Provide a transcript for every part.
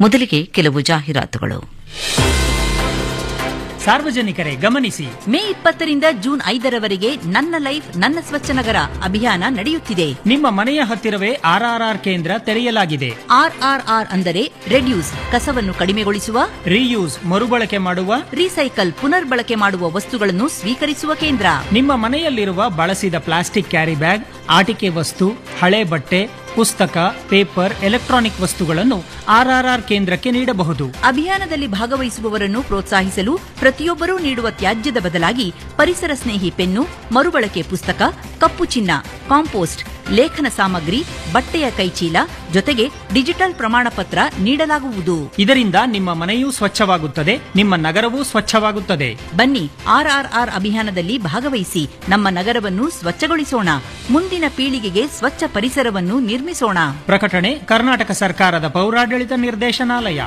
ಮೊದಲಿಗೆ ಕೆಲವು ಜಾಹೀರಾತುಗಳು ಸಾರ್ವಜನಿಕರೇ ಗಮನಿಸಿ ಮೇ ಇಪ್ಪತ್ತರಿಂದ ಜೂನ್ ಐದರವರೆಗೆ ನನ್ನ ಲೈಫ್ ನನ್ನ ಸ್ವಚ್ಛ ನಗರ ಅಭಿಯಾನ ನಡೆಯುತ್ತಿದೆ ನಿಮ್ಮ ಮನೆಯ ಹತ್ತಿರವೇ ಆರ್ಆರ್ಆರ್ ಕೇಂದ್ರ ತೆರೆಯಲಾಗಿದೆ ಆರ್ಆರ್ಆರ್ ಅಂದರೆ ರೆಡ್ಯೂಸ್ ಕಸವನ್ನು ಕಡಿಮೆಗೊಳಿಸುವ ರೀಯೂಸ್ ಮರುಬಳಕೆ ಮಾಡುವ ರೀಸೈಕಲ್ ಪುನರ್ಬಳಕೆ ಮಾಡುವ ವಸ್ತುಗಳನ್ನು ಸ್ವೀಕರಿಸುವ ಕೇಂದ್ರ ನಿಮ್ಮ ಮನೆಯಲ್ಲಿರುವ ಬಳಸಿದ ಪ್ಲಾಸ್ಟಿಕ್ ಕ್ಯಾರಿ ಬ್ಯಾಗ್ ಆಟಿಕೆ ವಸ್ತು ಹಳೆ ಬಟ್ಟೆ ಪುಸ್ತಕ ಪೇಪರ್ ಎಲೆಕ್ಟ್ರಾನಿಕ್ ವಸ್ತುಗಳನ್ನು ಆರ್ಆರ್ಆರ್ ಕೇಂದ್ರಕ್ಕೆ ನೀಡಬಹುದು ಅಭಿಯಾನದಲ್ಲಿ ಭಾಗವಹಿಸುವವರನ್ನು ಪ್ರೋತ್ಸಾಹಿಸಲು ಪ್ರತಿಯೊಬ್ಬರೂ ನೀಡುವ ತ್ಯಾಜ್ಯದ ಬದಲಾಗಿ ಪರಿಸರ ಸ್ನೇಹಿ ಪೆನ್ನು ಮರುಬಳಕೆ ಪುಸ್ತಕ ಕಪ್ಪು ಚಿನ್ನ ಕಾಂಪೋಸ್ಟ್ ಲೇಖನ ಸಾಮಗ್ರಿ ಬಟ್ಟೆಯ ಕೈಚೀಲ ಜೊತೆಗೆ ಡಿಜಿಟಲ್ ಪ್ರಮಾಣ ಪತ್ರ ನೀಡಲಾಗುವುದು ಇದರಿಂದ ನಿಮ್ಮ ಮನೆಯೂ ಸ್ವಚ್ಛವಾಗುತ್ತದೆ ನಿಮ್ಮ ನಗರವೂ ಸ್ವಚ್ಛವಾಗುತ್ತದೆ ಬನ್ನಿ ಆರ್ಆರ್ಆರ್ ಅಭಿಯಾನದಲ್ಲಿ ಭಾಗವಹಿಸಿ ನಮ್ಮ ನಗರವನ್ನು ಸ್ವಚ್ಛಗೊಳಿಸೋಣ ಮುಂದಿನ ಪೀಳಿಗೆಗೆ ಸ್ವಚ್ಛ ಪರಿಸರವನ್ನು ನಿರ್ಮಿಸೋಣ ಪ್ರಕಟಣೆ ಕರ್ನಾಟಕ ಸರ್ಕಾರದ ಪೌರಾಡಳಿತ ನಿರ್ದೇಶನಾಲಯ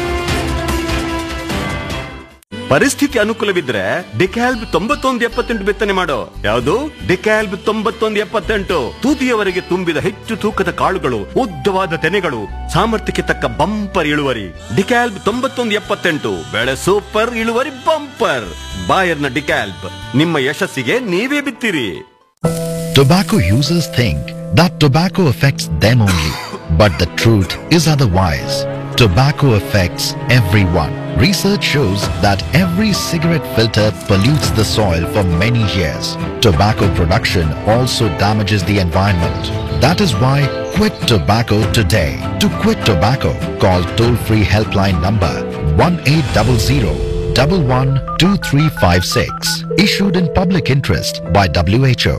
ಪರಿಸ್ಥಿತಿ ಅನುಕೂಲವಿದ್ರೆ ಡಿಕ್ಯಾಲ್ಬ್ ತೊಂಬತ್ತೊಂದು ಎಪ್ಪತ್ತೆಂಟು ಬಿತ್ತನೆ ಮಾಡೋ ಯಾವುದು ಡಿಕ್ಯಾಲ್ಬ್ ತೊಂಬತ್ತೊಂದು ಎಪ್ಪತ್ತೆಂಟು ತೂತಿಯವರೆಗೆ ತುಂಬಿದ ಹೆಚ್ಚು ತೂಕದ ಕಾಳುಗಳು ಉದ್ದವಾದ ತೆನೆಗಳು ಸಾಮರ್ಥ್ಯಕ್ಕೆ ತಕ್ಕ ಬಂಪರ್ ಇಳುವರಿ ಡಿಕ್ಯಾಲ್ಬ್ ತೊಂಬತ್ತೊಂದು ಎಪ್ಪತ್ತೆಂಟು ಬೆಳೆ ಸೂಪರ್ ಇಳುವರಿ ಬಂಪರ್ ಬಾಯರ್ನ ಡಿಕ್ಯಾಲ್ಬ್ ನಿಮ್ಮ ಯಶಸ್ಸಿಗೆ ನೀವೇ ಬಿತ್ತಿರಿ Tobacco users think that tobacco affects them only. But the truth is otherwise. Tobacco affects everyone. Research shows that every cigarette filter pollutes the soil for many years. Tobacco production also damages the environment. That is why quit tobacco today. To quit tobacco, call toll-free helpline number 1800 112356. Issued in public interest by WHO.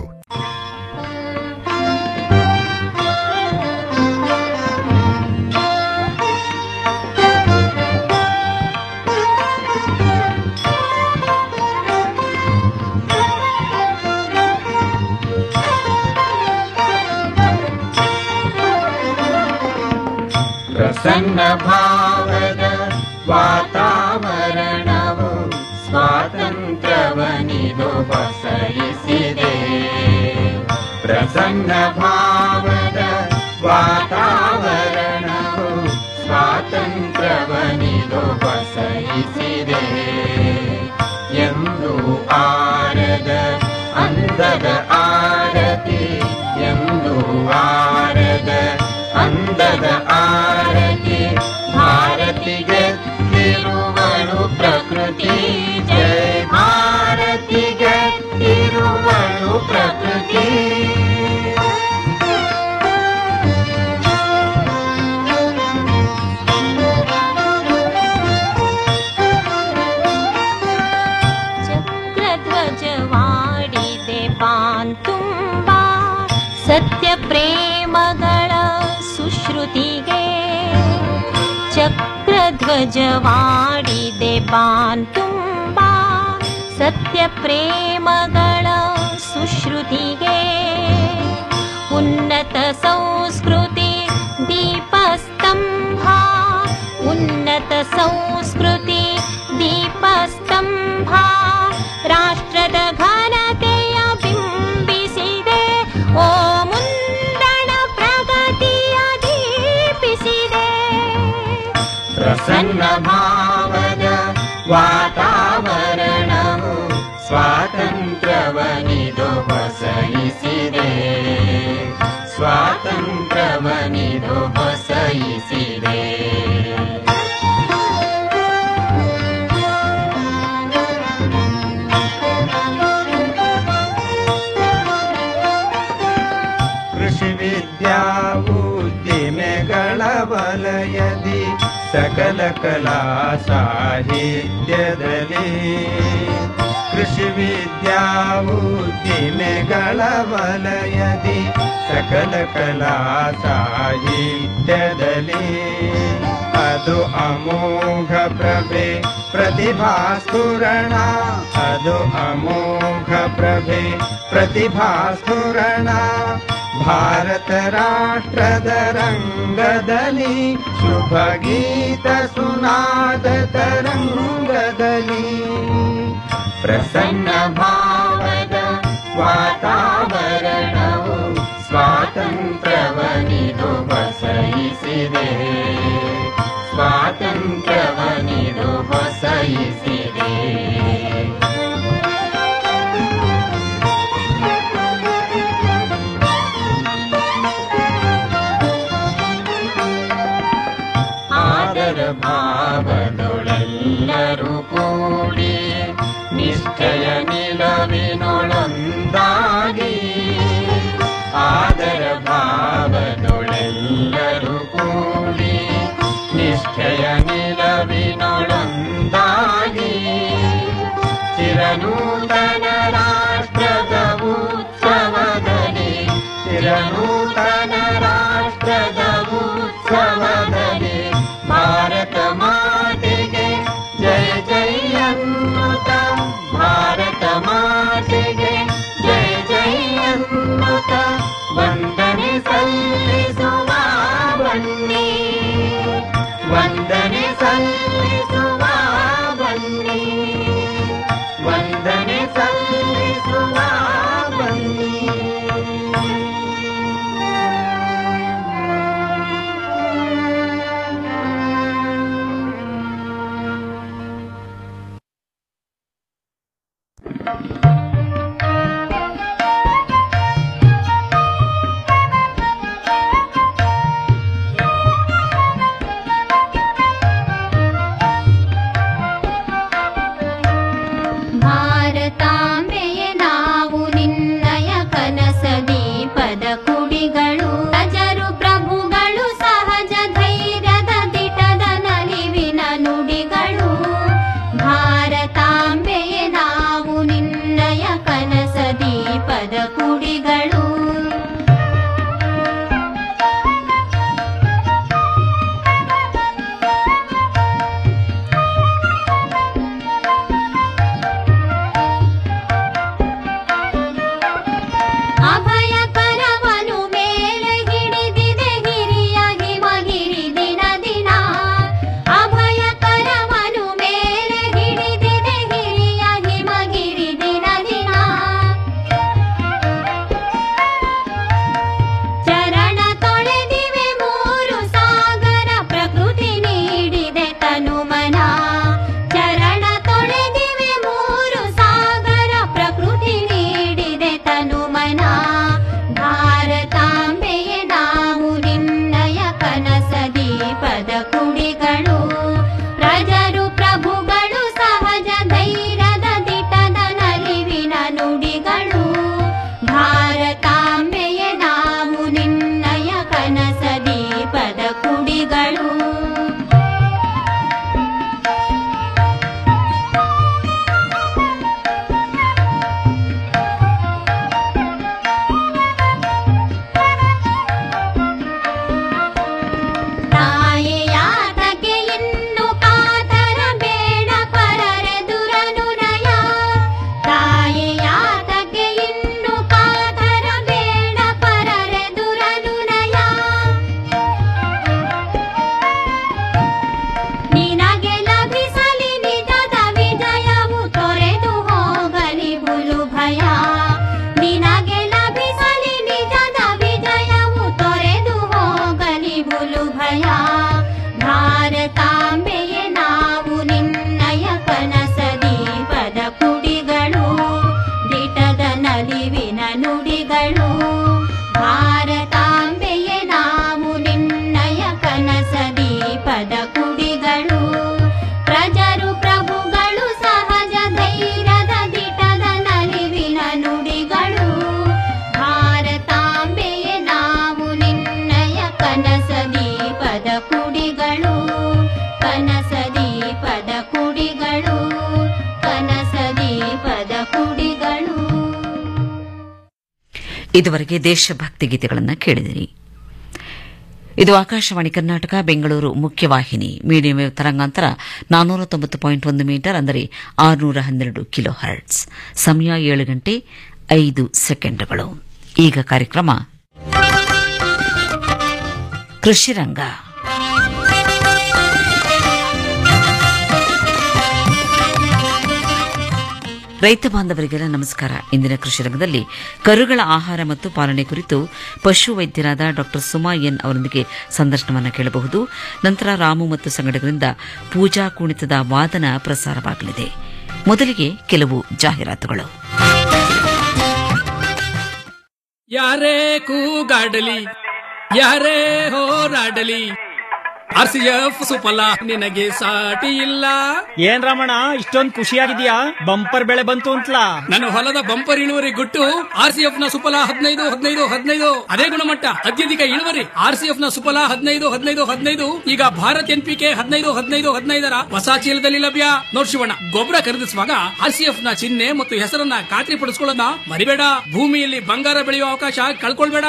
Prasanna ಭಾವದ ವಾತಾವರಣವು ಸ್ವಾತಂತ್ರ್ಯವನಿದು ಬಸಯಿಸಿದೆ ಪ್ರಸನ್ನ ಭಾವದ ವಾತಾವರಣವು ಸ್ವಾತಂತ್ರ್ಯವನಿದು ಬಸಯಿಸಿದೆ ಎಂದು ಆರದ ಅಂದದ ಆರತಿ ಎಂದು ಆರದ ಅಂದದ ಆರತಿ ಭಾರತಿಗೆ ತಿರುವಳು ಪ್ರಕೃತಿ ಜಯ ಭಾರತಿಗೆ ತಿರುವಳು ಪ್ರಕೃತಿ ಚಕ್ರಧ್ವಜವಾಡಿದೆ ಬಾಂತುಂಬ ಸತ್ಯ ಪ್ರೇಮಗಳ ಸುಶ್ರುತಿಗೆ ಚಕ್ರಧ್ವಜವಾಡಿದೆ ಬಾಂತುಂಬ ಸತ್ಯ ಪ್ರೇಮಗಳ ಸುಶ್ರುತಿಗೆ ಉನ್ನತ ಸಂಸ್ಕೃತಿ ದೀಪಸ್ತಂಭ ಉನ್ನತ ಸಂಸ್ಕೃತಿ ದೀಪಸ್ತಂಭ ರಾಷ್ಟ್ರದ ಘನತೆಯ ಬಿಂಬಿಸಿದೆ ಓ ಮುಂದಣ ಪ್ರಗತಿಯ ದೀಪಿಸಿದೆ ಪ್ರಸನ್ನ ಭಾವದ ವಾತಾವರಣವು ಸ್ವಾತಂತ್ರ್ಯವನಿದು ಬಸಯಿಸಿದೆ ಸ್ವಾತಂತ್ರ್ಯವನಿದು ಬಸಯಿಸಿದೆ ಕೃಷಿ ವಿದ್ಯಾ ಉದ್ದಿಮೆಗಳ ವಲಯದಿ ಸಕಲ ಕಲಾ ಸಾಹಿತ್ಯದಲ್ಲಿ ಕೃಷಿ ವಿದ್ಯಾ ಉದ್ದಿಮೆಗಳ ವಲಯದಿ ಸಕಲ ಕಲಾ ಸಾಹಿತ್ಯದಲ್ಲಿ ಅದು ಅಮೋಘ ಪ್ರಭೆ ಪ್ರತಿಭಾಸ್ಫುರಣ ಅದು ಅಮೋಘ ಪ್ರಭೆ ಪ್ರತಿಭಾಸ್ಫುರಣ ಭಾರತ ರಾಷ್ಟ್ರದ ರಂಗದಲ್ಲಿ ಶುಭ ಗೀತ ಸುನಾದ ತರಂಗದಲ್ಲಿ ಪ್ರಸನ್ನ ಭಾವದ ವಾತಾವರಣವು ಸ್ವಾತಂತ್ರ್ಯವನಿದು ಬಸಯಿಸಿದೆ ಸ್ವಾತಂತ್ರ್ಯವನಿದು ಹೊಸಯಿಸಿದೆ ಆದರ ಭಾವದೊಳೆಲ್ಲರೂ ಕೂಡಿ ನಿಶ್ಚಯ ನಿಲವಿನೊಳೊಂದಾಗಿ ಆದರ ಭಾವದೊಳೆಲ್ಲರೂ ಕೂಡಿ ನಿಶ್ಚಯ ನಿಲವಿನೊಳೊಂದಾಗಿ ಚಿರನೂತನ ರಾಷ್ಟ್ರದ ಉತ್ಸವದಲ್ಲಿ ಚಿರನೂತನ ರಾಷ್ಟ್ರದ ಉತ್ಸವದಲ್ಲಿ ಭಾರತ ಮಾತೆಗೆ ಜಯ ಜಯ ಅನ್ನುತ್ತ ಭಾರತ ಮಾತೆಗೆ ಜಯ ಜಯ ಅನ್ನುತ್ತ ವಂದನೆ ಸಲ್ಲಿಸುವ ಬನ್ನಿ ವಂದನೆ ಸಲ್ಲಿಸುವ ಬನ್ನಿ ವಂದನೆ ಸಲ್ಲಿಸುವ ಬನ್ನಿ ಭಾರತಾಂಬೆಯೇ ನಾವು ನಿನ್ನಯ ಕನಸ ದೀಪದ ಕುಡಿಗಳು ಪ್ರಜರು ಪ್ರಭುಗಳು ಸಹಜ ಧೈರ್ಯದ ದಿಟದ ನಲಿವಿನ ನುಡಿಗಳು ಭಾರತಾಂಬೆಯೇ ನಾವು ನಿನ್ನಯ ಕನಸ ದೀಪದ ಕುಡಿಗಳು ಅಭಯ ಕರವನು ಮೇಲೆ ಹಿಡಿದಿದೆ ಹಿರಿಯ ಹಿಮಗಿರಿ ದಿನ ದಿನ ಅಭಯ ಕರವನು ಮೇಲೆ ಹಿಡಿದಿದೆ ಹಿರಿಯ ಹಿಮಗಿರಿ ದಿನ ದಿನ ಚರಣ ತೊಳೆದಿವೆ ಮೂರು ಸಾಗರ ಪ್ರಕೃತಿ ನೀಡಿದೆ ತನುಮನ ಚರಣ ತೊಳೆದಿವೆ ಮೂರು ಸಾಗರ ಪ್ರಕೃತಿ ನೀಡಿದೆ ತನುಮನ ಭಾರತಾಂಬೆಯೇ ನಾವು ನಿನ್ನಯ ಕನಸ ದೀಪದ ಕುಡಿಗಳು ಪ್ರಜರು ಪ್ರಭುಗಳು ಸಹಜ ಧೈರ್ಯದ ದಿಟದ ನಲಿವಿನ ನುಡಿಗಳು ಭಾರತಾಂಬೆಯೇ ನಾವು ನಿನ್ನಯ ಕನಸ ದೀಪದ ಕುಡಿಗಳು ತಾಯಿಯಾತಗೆ ಇನ್ನು ಕಾತರ ಬೇಡ ಪರರೆದುರನು ನಯ ತಾಯಿಯಾತಗೆ ಇನ್ನು ಕಾತರ ಬೇಡ ಪರರೆದುರನು ನಯ ನಿನಗೆ ಲಭಿಸಲಿ ನಿಜದ ವಿಜಯವು ತೊರೆದು ಹೋಗಲಿ ಬುಲು ಭಯ ನಿನಗೆ ಲಭಿಸಲಿ ನಿಜದ ವಿಜಯವು ತೊರೆದು ಹೋಗಲಿ ಬುಲು ಭಯ ಭಾರತಾಂಬೆಯೇ ನಾವು ನಿನ್ನಯ ಕನಸ ದೀಪದ ಕುಡಿಗಳು ದಿಟದ ನಲಿವಿನ ನುಡಿಗಳು ಭಾರತಾಂಬೆಯೇ ನಾವು ನಿನ್ನಯ ಕನಸ ದೀಪದ ಕುಡಿಗಳು ಪ್ರಜರು ಪ್ರಭುಗಳು ಸಹಜ ಧೈರ್ಯದ ದಿಟದ ನಲಿವಿನ ನುಡಿಗಳು ಭಾರತಾಂಬೆಯೇ ನಾವು ನಿನ್ನಯ ಕನಸ ದೀಪದ ಕುಡಿಗಳು ಕನಸ ದೀಪದ ಕುಡಿಗಳು ಕನಸ ದೀಪದ ಕುಡಿಗಳು ಇದುವರೆಗೆ ದೇಶಭಕ್ತಿ ಗೀತೆಗಳನ್ನು ಕೇಳಿದಿರಿ ಇದು ಆಕಾಶವಾಣಿ ಕರ್ನಾಟಕ ಬೆಂಗಳೂರು ಮುಖ್ಯವಾಹಿನಿ ಮೀಡಿಯಂ ವೇವ್ ತರಂಗಾಂತರ ನಾನ್ನೂರ ತೊಂಬತ್ತು ಪಾಯಿಂಟ್ ಒಂದು ಮೀಟರ್ ಅಂದರೆ ಆರುನೂರ ಹನ್ನೆರಡು ಕಿಲೋ ಹರ್ಟ್ಸ್ ಸಮಯ ಏಳು ಗಂಟೆ ಐದು ಸೆಕೆಂಡುಗಳು ಈಗ ಕಾರ್ಯಕ್ರಮ ಕೃಷಿ ರಂಗ ರೈತ ಬಾಂಧವರಿಗೆಲ್ಲ ನಮಸ್ಕಾರ ಇಂದಿನ ಕೃಷಿ ರಂಗದಲ್ಲಿ ಕರುಗಳ ಆಹಾರ ಮತ್ತು ಪಾಲನೆ ಕುರಿತು ಪಶು ವೈದ್ಯರಾದ ಡಾಕ್ಟರ್ ಸುಮಾ ಎನ್ ಅವರೊಂದಿಗೆ ಸಂದರ್ಶನವನ್ನು ಕೇಳಬಹುದು ನಂತರ ರಾಮು ಮತ್ತು ಸಂಗಡಗಳಿಂದ ಪೂಜಾ ಕುಣಿತದ ವಾದನ ಪ್ರಸಾರವಾಗಲಿದೆ ಮೊದಲಿಗೆ ಕೆಲವು ಜಾಹೀರಾತುಗಳು ಯಾರೇ ಕೂಗಾಡಲಿ ಯಾರೇ ಹೋರಾಡಲಿ ಆರ್ ಸಿ ಎಫ್ ಸುಫಲ ನಿನಗೆ ಸಾಟಿ ಇಲ್ಲ ಏನ್ ರಮಣ ಇಷ್ಟೊಂದ್ ಖುಷಿಯಾಗಿದ್ಯಾ ಬಂಪರ್ ಬೆಳೆ ಬಂತು ಅಂತಲಾ ನನ್ನ ಹೊಲದ ಬಂಪರ್ ಇಳುವರಿ ಗುಟ್ಟು ಆರ್ ಸಿ ಎಫ್ ನ ಸುಫಲ ಹದಿನೈದು ಹದಿನೈದು ಹದಿನೈದು ಅದೇ ಗುಣಮಟ್ಟ ಅತ್ಯಧಿಕ ಇಳುವರಿ ಆರ್ ಸಿ ಎಫ್ ನ ಸುಫಲ ಹದಿನೈದು ಹದಿನೈದು ಹದಿನೈದು ಈಗ ಭಾರತ್ ಎನ್ ಪಿ ಕೆ ಹದಿನೈದು ಹದಿನೈದು ಹದಿನೈದರ ಹೊಸ ಚೀಲದಲ್ಲಿ ಲಭ್ಯ ನೋಡ್ ಶಿವಣ್ಣ ಗೊಬ್ಬರ ಖರೀದಿಸುವಾಗ ಆರ್ ಸಿ ಎಫ್ ನ ಚಿಹ್ನೆ ಮತ್ತು ಹೆಸರನ್ನ ಖಾತ್ರಿ ಪಡಿಸ್ಕೊಳ್ಳೋದನ್ನ ಮರಿಬೇಡ ಭೂಮಿಯಲ್ಲಿ ಬಂಗಾರ ಬೆಳೆಯುವ ಅವಕಾಶ ಕಳ್ಕೊಳ್ಬೇಡ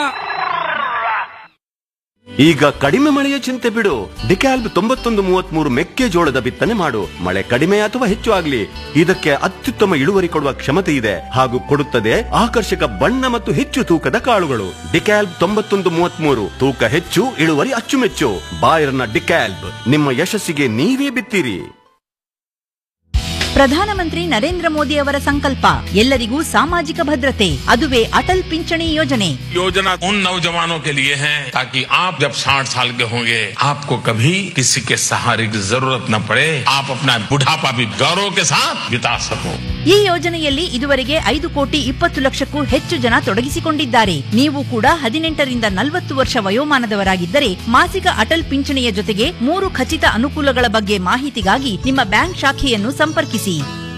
ಈಗ ಕಡಿಮೆ ಮಳೆಯ ಚಿಂತೆ ಬಿಡು ಡಿಕ್ಯಾಲ್ಬ್ ತೊಂಬತ್ತೊಂದು ಮೂವತ್ಮೂರು ಮೆಕ್ಕೆಜೋಳದ ಬಿತ್ತನೆ ಮಾಡು ಮಳೆ ಕಡಿಮೆ ಅಥವಾ ಹೆಚ್ಚು ಆಗ್ಲಿ ಇದಕ್ಕೆ ಅತ್ಯುತ್ತಮ ಇಳುವರಿ ಕೊಡುವ ಕ್ಷಮತೆ ಇದೆ ಹಾಗೂ ಕೊಡುತ್ತದೆ ಆಕರ್ಷಕ ಬಣ್ಣ ಮತ್ತು ಹೆಚ್ಚು ತೂಕದ ಕಾಳುಗಳು ಡಿಕ್ಯಾಲ್ಬ್ ತೊಂಬತ್ತೊಂದು ಮೂವತ್ಮೂರು ತೂಕ ಹೆಚ್ಚು ಇಳುವರಿ ಅಚ್ಚುಮೆಚ್ಚು ಬಾಯರ್ನ ಡಿಕ್ಯಾಲ್ಬ್ ನಿಮ್ಮ ಯಶಸ್ಸಿಗೆ ನೀವೇ ಬಿತ್ತೀರಿ ಪ್ರಧಾನಮಂತ್ರಿ ನರೇಂದ್ರ ಮೋದಿ ಅವರ ಸಂಕಲ್ಪ ಎಲ್ಲರಿಗೂ ಸಾಮಾಜಿಕ ಭದ್ರತೆ ಅದುವೇ ಅಟಲ್ ಪಿಂಚಣಿ ಯೋಜನೆ योजना उन नौजवानों के लिए है ताकि आप जब 60 साल के होंगे आपको कभी किसी के सहारे की जरूरत न पड़े आप अपना बुढ़ापा भी गौरव के साथ बिता सको ಈ ಯೋಜನೆಯಲ್ಲಿ ಇದುವರೆಗೆ ಐದು ಕೋಟಿ ಇಪ್ಪತ್ತು ಲಕ್ಷಕ್ಕೂ ಹೆಚ್ಚು ಜನ ತೊಡಗಿಸಿಕೊಂಡಿದ್ದಾರೆ ನೀವು ಕೂಡ ಹದಿನೆಂಟರಿಂದ ನಲವತ್ತು ವರ್ಷ ವಯೋಮಾನದವರಾಗಿದ್ದರೆ ಮಾಸಿಕ ಅಟಲ್ ಪಿಂಚಣಿಯ ಜೊತೆಗೆ ಮೂರು ಖಚಿತ ಅನುಕೂಲಗಳ ಬಗ್ಗೆ ಮಾಹಿತಿಗಾಗಿ ನಿಮ್ಮ ಬ್ಯಾಂಕ್ ಶಾಖೆಯನ್ನು ಸಂಪರ್ಕಿಸಿ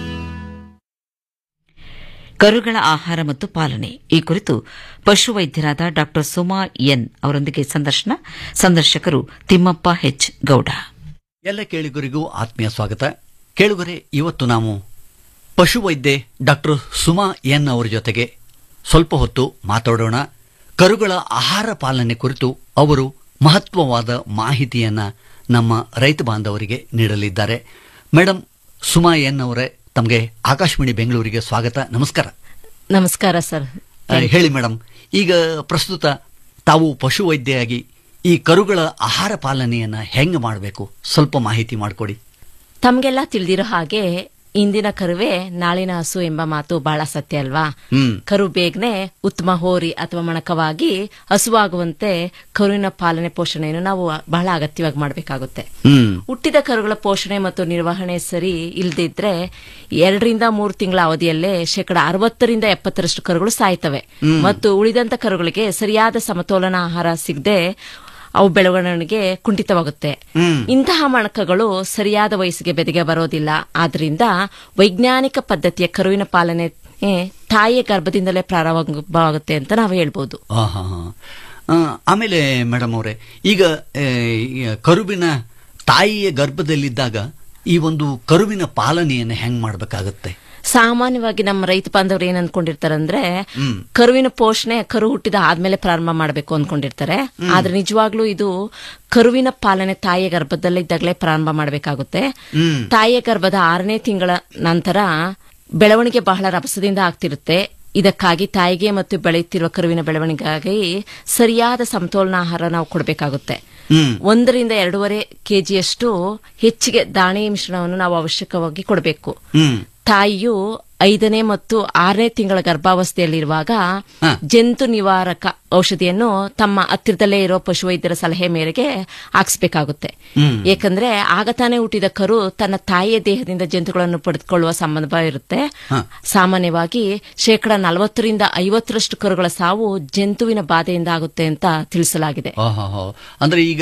ಕರುಗಳ ಆಹಾರ ಮತ್ತು ಪಾಲನೆ ಈ ಕುರಿತು ಪಶು ವೈದ್ಯರಾದ ಡಾಕ್ಟರ್ ಸುಮಾ ಎನ್ ಅವರೊಂದಿಗೆ ಸಂದರ್ಶನ ಸಂದರ್ಶಕರು ತಿಮ್ಮಪ್ಪ ಹೆಚ್ ಗೌಡ ಎಲ್ಲ ಕೇಳುಗರಿಗೂ ಆತ್ಮೀಯ ಸ್ವಾಗತ ಕೇಳುಗರೆ ಇವತ್ತು ನಾವು ಪಶುವೈದ್ಯೆ ಡಾಕ್ಟರ್ ಸುಮಾ ಎನ್ ಅವರ ಜೊತೆಗೆ ಸ್ವಲ್ಪ ಹೊತ್ತು ಮಾತಾಡೋಣ ಕರುಗಳ ಆಹಾರ ಪಾಲನೆ ಕುರಿತು ಅವರು ಮಹತ್ವವಾದ ಮಾಹಿತಿಯನ್ನ ನಮ್ಮ ರೈತ ಬಾಂಧವರಿಗೆ ನೀಡಲಿದ್ದಾರೆ ಮೇಡಮ್ ಸುಮಾ ಎನ್ ಅವರೇ ತಮಗೆ ಆಕಾಶವಾಣಿ ಬೆಂಗಳೂರಿಗೆ ಸ್ವಾಗತ ನಮಸ್ಕಾರ ನಮಸ್ಕಾರ ಸರ್ ಆ, ಹೇಳಿ ಮೇಡಮ್ ಈಗ ಪ್ರಸ್ತುತ ತಾವು ಪಶುವೈದ್ಯೆಯಾಗಿ ಈ ಕರುಗಳ ಆಹಾರ ಪಾಲನೆಯನ್ನ ಹೆಂಗೆ ಮಾಡಬೇಕು ಸ್ವಲ್ಪ ಮಾಹಿತಿ ಮಾಡಿಕೊಡಿ ತಮ್ಗೆಲ್ಲ ತಿಳಿದಿರೋ ಹಾಗೆ ಇಂದಿನ ಕರುವೆ ನಾಳಿನ ಹಸು ಎಂಬ ಮಾತು ಬಹಳ ಸತ್ಯ ಅಲ್ವಾ ಹ್ಮ್ ಕರು ಬೇಗನೆ ಉತ್ತಮ ಹೋರಿ ಅಥವಾ ಮಣಕವಾಗಿ ಹಸುವಾಗುವಂತೆ ಕರುವಿನ ಪಾಲನೆ ಪೋಷಣೆಯನ್ನು ನಾವು ಬಹಳ ಅಗತ್ಯವಾಗಿ ಮಾಡಬೇಕಾಗುತ್ತೆ ಹ್ಮ್ ಹುಟ್ಟಿದ ಕರುಗಳ ಪೋಷಣೆ ಮತ್ತು ನಿರ್ವಹಣೆ ಸರಿ ಇಲ್ದಿದ್ರೆ ಎರಡರಿಂದ ಮೂರು ತಿಂಗಳ ಅವಧಿಯಲ್ಲೇ ಶೇಕಡ ಅರವತ್ತರಿಂದ ಎಪ್ಪತ್ತರಷ್ಟು ಕರುಗಳು ಸಾಯ್ತವೆ ಮತ್ತು ಉಳಿದಂತ ಕರುಗಳಿಗೆ ಸರಿಯಾದ ಸಮತೋಲನ ಆಹಾರ ಸಿಗದೆ ಅವು ಬೆಳವಣಿಗೆ ಕುಂಠಿತವಾಗುತ್ತೆ ಹ್ಮ್ ಇಂತಹ ಮಣಕಗಳು ಸರಿಯಾದ ವಯಸ್ಸಿಗೆ ಬೆದೆಗೆ ಬರೋದಿಲ್ಲ ಆದ್ರಿಂದ ವೈಜ್ಞಾನಿಕ ಪದ್ಧತಿಯ ಕರುವಿನ ಪಾಲನೆ ಏ, ತಾಯಿಯ ಗರ್ಭದಿಂದಲೇ ಪ್ರಾರಂಭವಾಗುತ್ತೆ ಅಂತ ನಾವು ಹೇಳ್ಬೋದು ಆ, ಹಾ, ಹಾ. ಆ, ಆಮೇಲೆ ಮೇಡಮ್ ಅವರೇ ಈಗ ಆ, ಈ ಕರುವಿನ ತಾಯಿಯ ಗರ್ಭದಲ್ಲಿದ್ದಾಗ ಈ ಒಂದು ಕರುವಿನ ಪಾಲನೆಯನ್ನು ಹೆಂಗ್ ಮಾಡ್ಬೇಕಾಗತ್ತೆ ಸಾಮಾನ್ಯವಾಗಿ ನಮ್ಮ ರೈತ ಬಾಂಧವರು ಏನ್ ಅನ್ಕೊಂಡಿರ್ತಾರಂದ್ರೆ ಹ್ಮ್. ಕರುವಿನ ಪೋಷಣೆ ಕರು ಹುಟ್ಟಿದ ಆದ್ಮೇಲೆ ಪ್ರಾರಂಭ ಮಾಡಬೇಕು ಅನ್ಕೊಂಡಿರ್ತಾರೆ ಆದ್ರೆ ನಿಜವಾಗ್ಲೂ ಇದು ಕರುವಿನ ಪಾಲನೆ ತಾಯಿಯ ಗರ್ಭದಲ್ಲಿದ್ದಾಗಲೇ ಪ್ರಾರಂಭ ಮಾಡಬೇಕಾಗುತ್ತೆ ಹ್ಮ್ ತಾಯಿಯ ಗರ್ಭದ ಆರನೇ ತಿಂಗಳ ನಂತರ ಬೆಳವಣಿಗೆ ಬಹಳ ರಭಸದಿಂದ ಆಗ್ತಿರುತ್ತೆ ಇದಕ್ಕಾಗಿ ತಾಯಿಗೆ ಮತ್ತು ಬೆಳೆಯುತ್ತಿರುವ ಕರುವಿನ ಬೆಳವಣಿಗೆಗಾಗಿ ಸರಿಯಾದ ಸಮತೋಲನ ಆಹಾರ ನಾವು ಕೊಡಬೇಕಾಗುತ್ತೆ ಹ್ಮ್ ಒಂದರಿಂದ ಎರಡೂವರೆ ಕೆಜಿಯಷ್ಟು ಹೆಚ್ಚಿಗೆ ದಾಣಿ ಮಿಶ್ರಣವನ್ನು ನಾವು ಅವಶ್ಯಕವಾಗಿ ಕೊಡಬೇಕು ಹ್ಮ್ ತಾಯಿಯು ಐದನೇ ಮತ್ತು ಆರನೇ ತಿಂಗಳ ಗರ್ಭಾವಸ್ಥೆಯಲ್ಲಿರುವಾಗ ಹ. ಜಂತು ನಿವಾರಕ ಔಷಧಿಯನ್ನು ತಮ್ಮ ಹತ್ತಿರದಲ್ಲೇ ಇರೋ ಪಶುವೈದ್ಯರ ಸಲಹೆ ಮೇರೆಗೆ ಹಾಕ್ಸ್ಬೇಕಾಗುತ್ತೆ ಹ್ಮ್. ಏಕೆಂದ್ರೆ ಆಗ ತಾನೇ ಹುಟ್ಟಿದ ಕರು ತನ್ನ ತಾಯಿಯ ದೇಹದಿಂದ ಜಂತುಗಳನ್ನು ಪಡೆದುಕೊಳ್ಳುವ ಸಂಬಂಧ ಇರುತ್ತೆ ಹ. ಸಾಮಾನ್ಯವಾಗಿ ಶೇಕಡ ನಲವತ್ತರಿಂದ ಐವತ್ತರಷ್ಟು ಕರುಗಳ ಸಾವು ಜಂತುವಿನ ಬಾಧೆಯಿಂದ ಆಗುತ್ತೆ ಅಂತ ತಿಳಿಸಲಾಗಿದೆ ಆಹಾಹಾ. ಅಂದ್ರೆ ಈಗ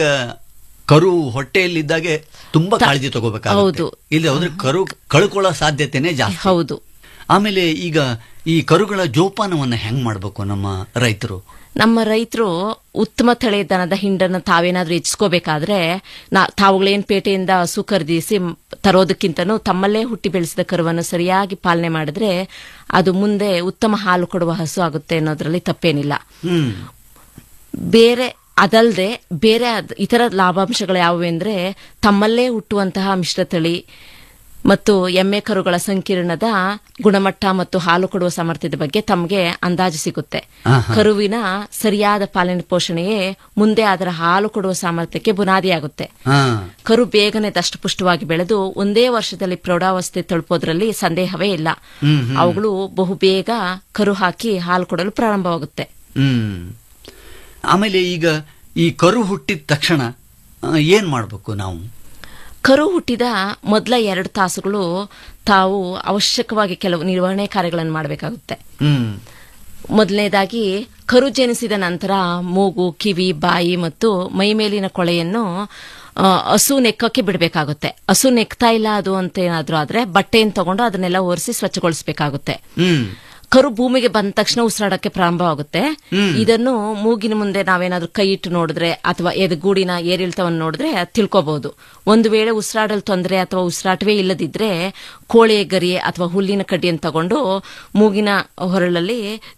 ಕರು ಹೊಟ್ಟೆಯಲ್ಲಿದ್ದಾಗೆ ತುಂಬಾ ಕಾಳಜಿ ತಗೋಬೇಕಾಗುತ್ತೆ ಹೌದು. ಇಲ್ಲಿ ಹೋದ್ರೆ ಕರು ಕಳ್ಕೊಳ್ಳೋ ಸಾಧ್ಯತೆನೇ ಜಾಸ್ತಿ ಹೌದು ಆಮೇಲೆ ಈಗ ಈ ಕರುಗಳ ಜೋಪಾನವನ್ನ ಹೆಂಗ್ ಮಾಡ್ಬೇಕು ನಮ್ಮ ರೈತರು ನಮ್ಮ ರೈತರು ಉತ್ತಮ ತಳಿ ದನದ ಹಿಂಡನ್ನು ತಾವೇನಾದ್ರೂ ಹೆಚ್ಚಿಸ್ಕೋಬೇಕಾದ್ರೆ ನಾ ತಾವುಗಳೇನ್ ಪೇಟೆಯಿಂದ ಹಸು ಖರೀದಿಸಿ ಮ್- ತರೋದಕ್ಕಿಂತನೂ ತಮ್ಮಲ್ಲೇ ಹುಟ್ಟಿ ಬೆಳೆಸಿದ ಕರುವನ್ನು ಸರಿಯಾಗಿ ಪಾಲನೆ ಮಾಡಿದ್ರೆ ಅದು ಮುಂದೆ ಉತ್ತಮ ಹಾಲು ಕೊಡುವ ಹಸು ಆಗುತ್ತೆ ಅನ್ನೋದ್ರಲ್ಲಿ ತಪ್ಪೇನಿಲ್ಲ ಹ್ಮ್ ಬೇರೆ ಅದಲ್ಲದೆ ಬೇರೆ ಅದ್- ಇತರ ಲಾಭಾಂಶಗಳು ಯಾವುವು ಅಂದ್ರೆ ತಮ್ಮಲ್ಲೇ ಹುಟ್ಟುವಂತಹ ಮಿಶ್ರತಳಿ ಮತ್ತು ಎಮ್ಮೆ ಕರುಗಳ ಸಂಕೀರ್ಣದ ಗುಣಮಟ್ಟ ಮತ್ತು ಹಾಲು ಕೊಡುವ ಸಾಮರ್ಥ್ಯದ ಬಗ್ಗೆ ತಮಗೆ ಅಂದಾಜು ಸಿಗುತ್ತೆ ಆಹಾ. ಕರುವಿನ ಸರಿಯಾದ ಪಾಲನೆ ಪೋಷಣೆಯೇ ಮುಂದೆ ಅದರ ಹಾಲು ಕೊಡುವ ಸಾಮರ್ಥ್ಯಕ್ಕೆ ಬುನಾದಿಯಾಗುತ್ತೆ ಹಾ ಕರು ಬೇಗನೆ ದಷ್ಟಪುಷ್ಟವಾಗಿ ಬೆಳೆದು ಒಂದೇ ವರ್ಷದಲ್ಲಿ ಪ್ರೌಢಾವಸ್ಥೆ ತಲುಪೋದ್ರಲ್ಲಿ ಸಂದೇಹವೇ ಇಲ್ಲ ಹ್ಮ್, ಹ್ಮ್. ಅವುಗಳು ಬಹು ಬೇಗ ಕರು ಹಾಕಿ ಹಾಲು ಕೊಡಲು ಪ್ರಾರಂಭವಾಗುತ್ತೆ ಹ್ಮ್ ಆಮೇಲೆ ಈಗ ಈ ಕರು ಹುಟ್ಟಿದ ತಕ್ಷಣ ಆ, ಏನ್ ಮಾಡ್ಬೇಕು ನಾವು ಕರು ಹುಟ್ಟಿದ ಮೊದಲ ಎರಡು ತಾಸುಗಳು ತಾವು ಅವಶ್ಯಕವಾಗಿ ಕೆಲವು ನಿರ್ವಹಣೆ ಕಾರ್ಯಗಳನ್ನು ಮಾಡಬೇಕಾಗುತ್ತೆ ಹ್ಮ್ ಮೊದಲನೇದಾಗಿ ಕರು ಜನಿಸಿದ ನಂತರ ಮೂಗು ಕಿವಿ ಬಾಯಿ ಮತ್ತು ಮೈಮೇಲಿನ ಕೊಳೆಯನ್ನು ಆ, ಹಸು ನೆಕ್ಕಕ್ಕೆ ಬಿಡಬೇಕಾಗುತ್ತೆ ಹಸು ನೆಕ್ತಾ ಇಲ್ಲ ಅದು ಅಂತ ಏನಾದ್ರೂ ಆದ್ರೆ ಬಟ್ಟೆಯನ್ನು ತಗೊಂಡು ಅದನ್ನೆಲ್ಲ ಒರೆಸಿ ಸ್ವಚ್ಛಗೊಳಿಸಬೇಕಾಗುತ್ತೆ ಹ್ಮ್ ಕರು ಭೂಮಿಗೆ ಬಂದ ತಕ್ಷಣ ಉಸಿರಾಡಕ್ಕೆ ಪ್ರಾರಂಭವಾಗುತ್ತೆ ಇದನ್ನು ಮೂಗಿನ ಮುಂದೆ ನಾವೇನಾದ್ರೂ ಕೈ ಇಟ್ಟು ನೋಡಿದ್ರೆ ಅಥವಾ ಎದಗೂಡಿನ ಏರಿಳಿತವನ್ನು ನೋಡಿದ್ರೆ ತಿಳ್ಕೋಬಹುದು ಒಂದು ವೇಳೆ ಉಸಿರಾಡಲು ತೊಂದರೆ ಅಥವಾ ಉಸಿರಾಟವೇ ಇಲ್ಲದಿದ್ರೆ ಕೋಳಿಯ ಗರಿ ಅಥವಾ ಹುಲ್ಲಿನ ಕಡ್ಡಿಯನ್ನು ತಗೊಂಡು ಮೂಗಿನ ಹೊರಳಲ್ಲಿ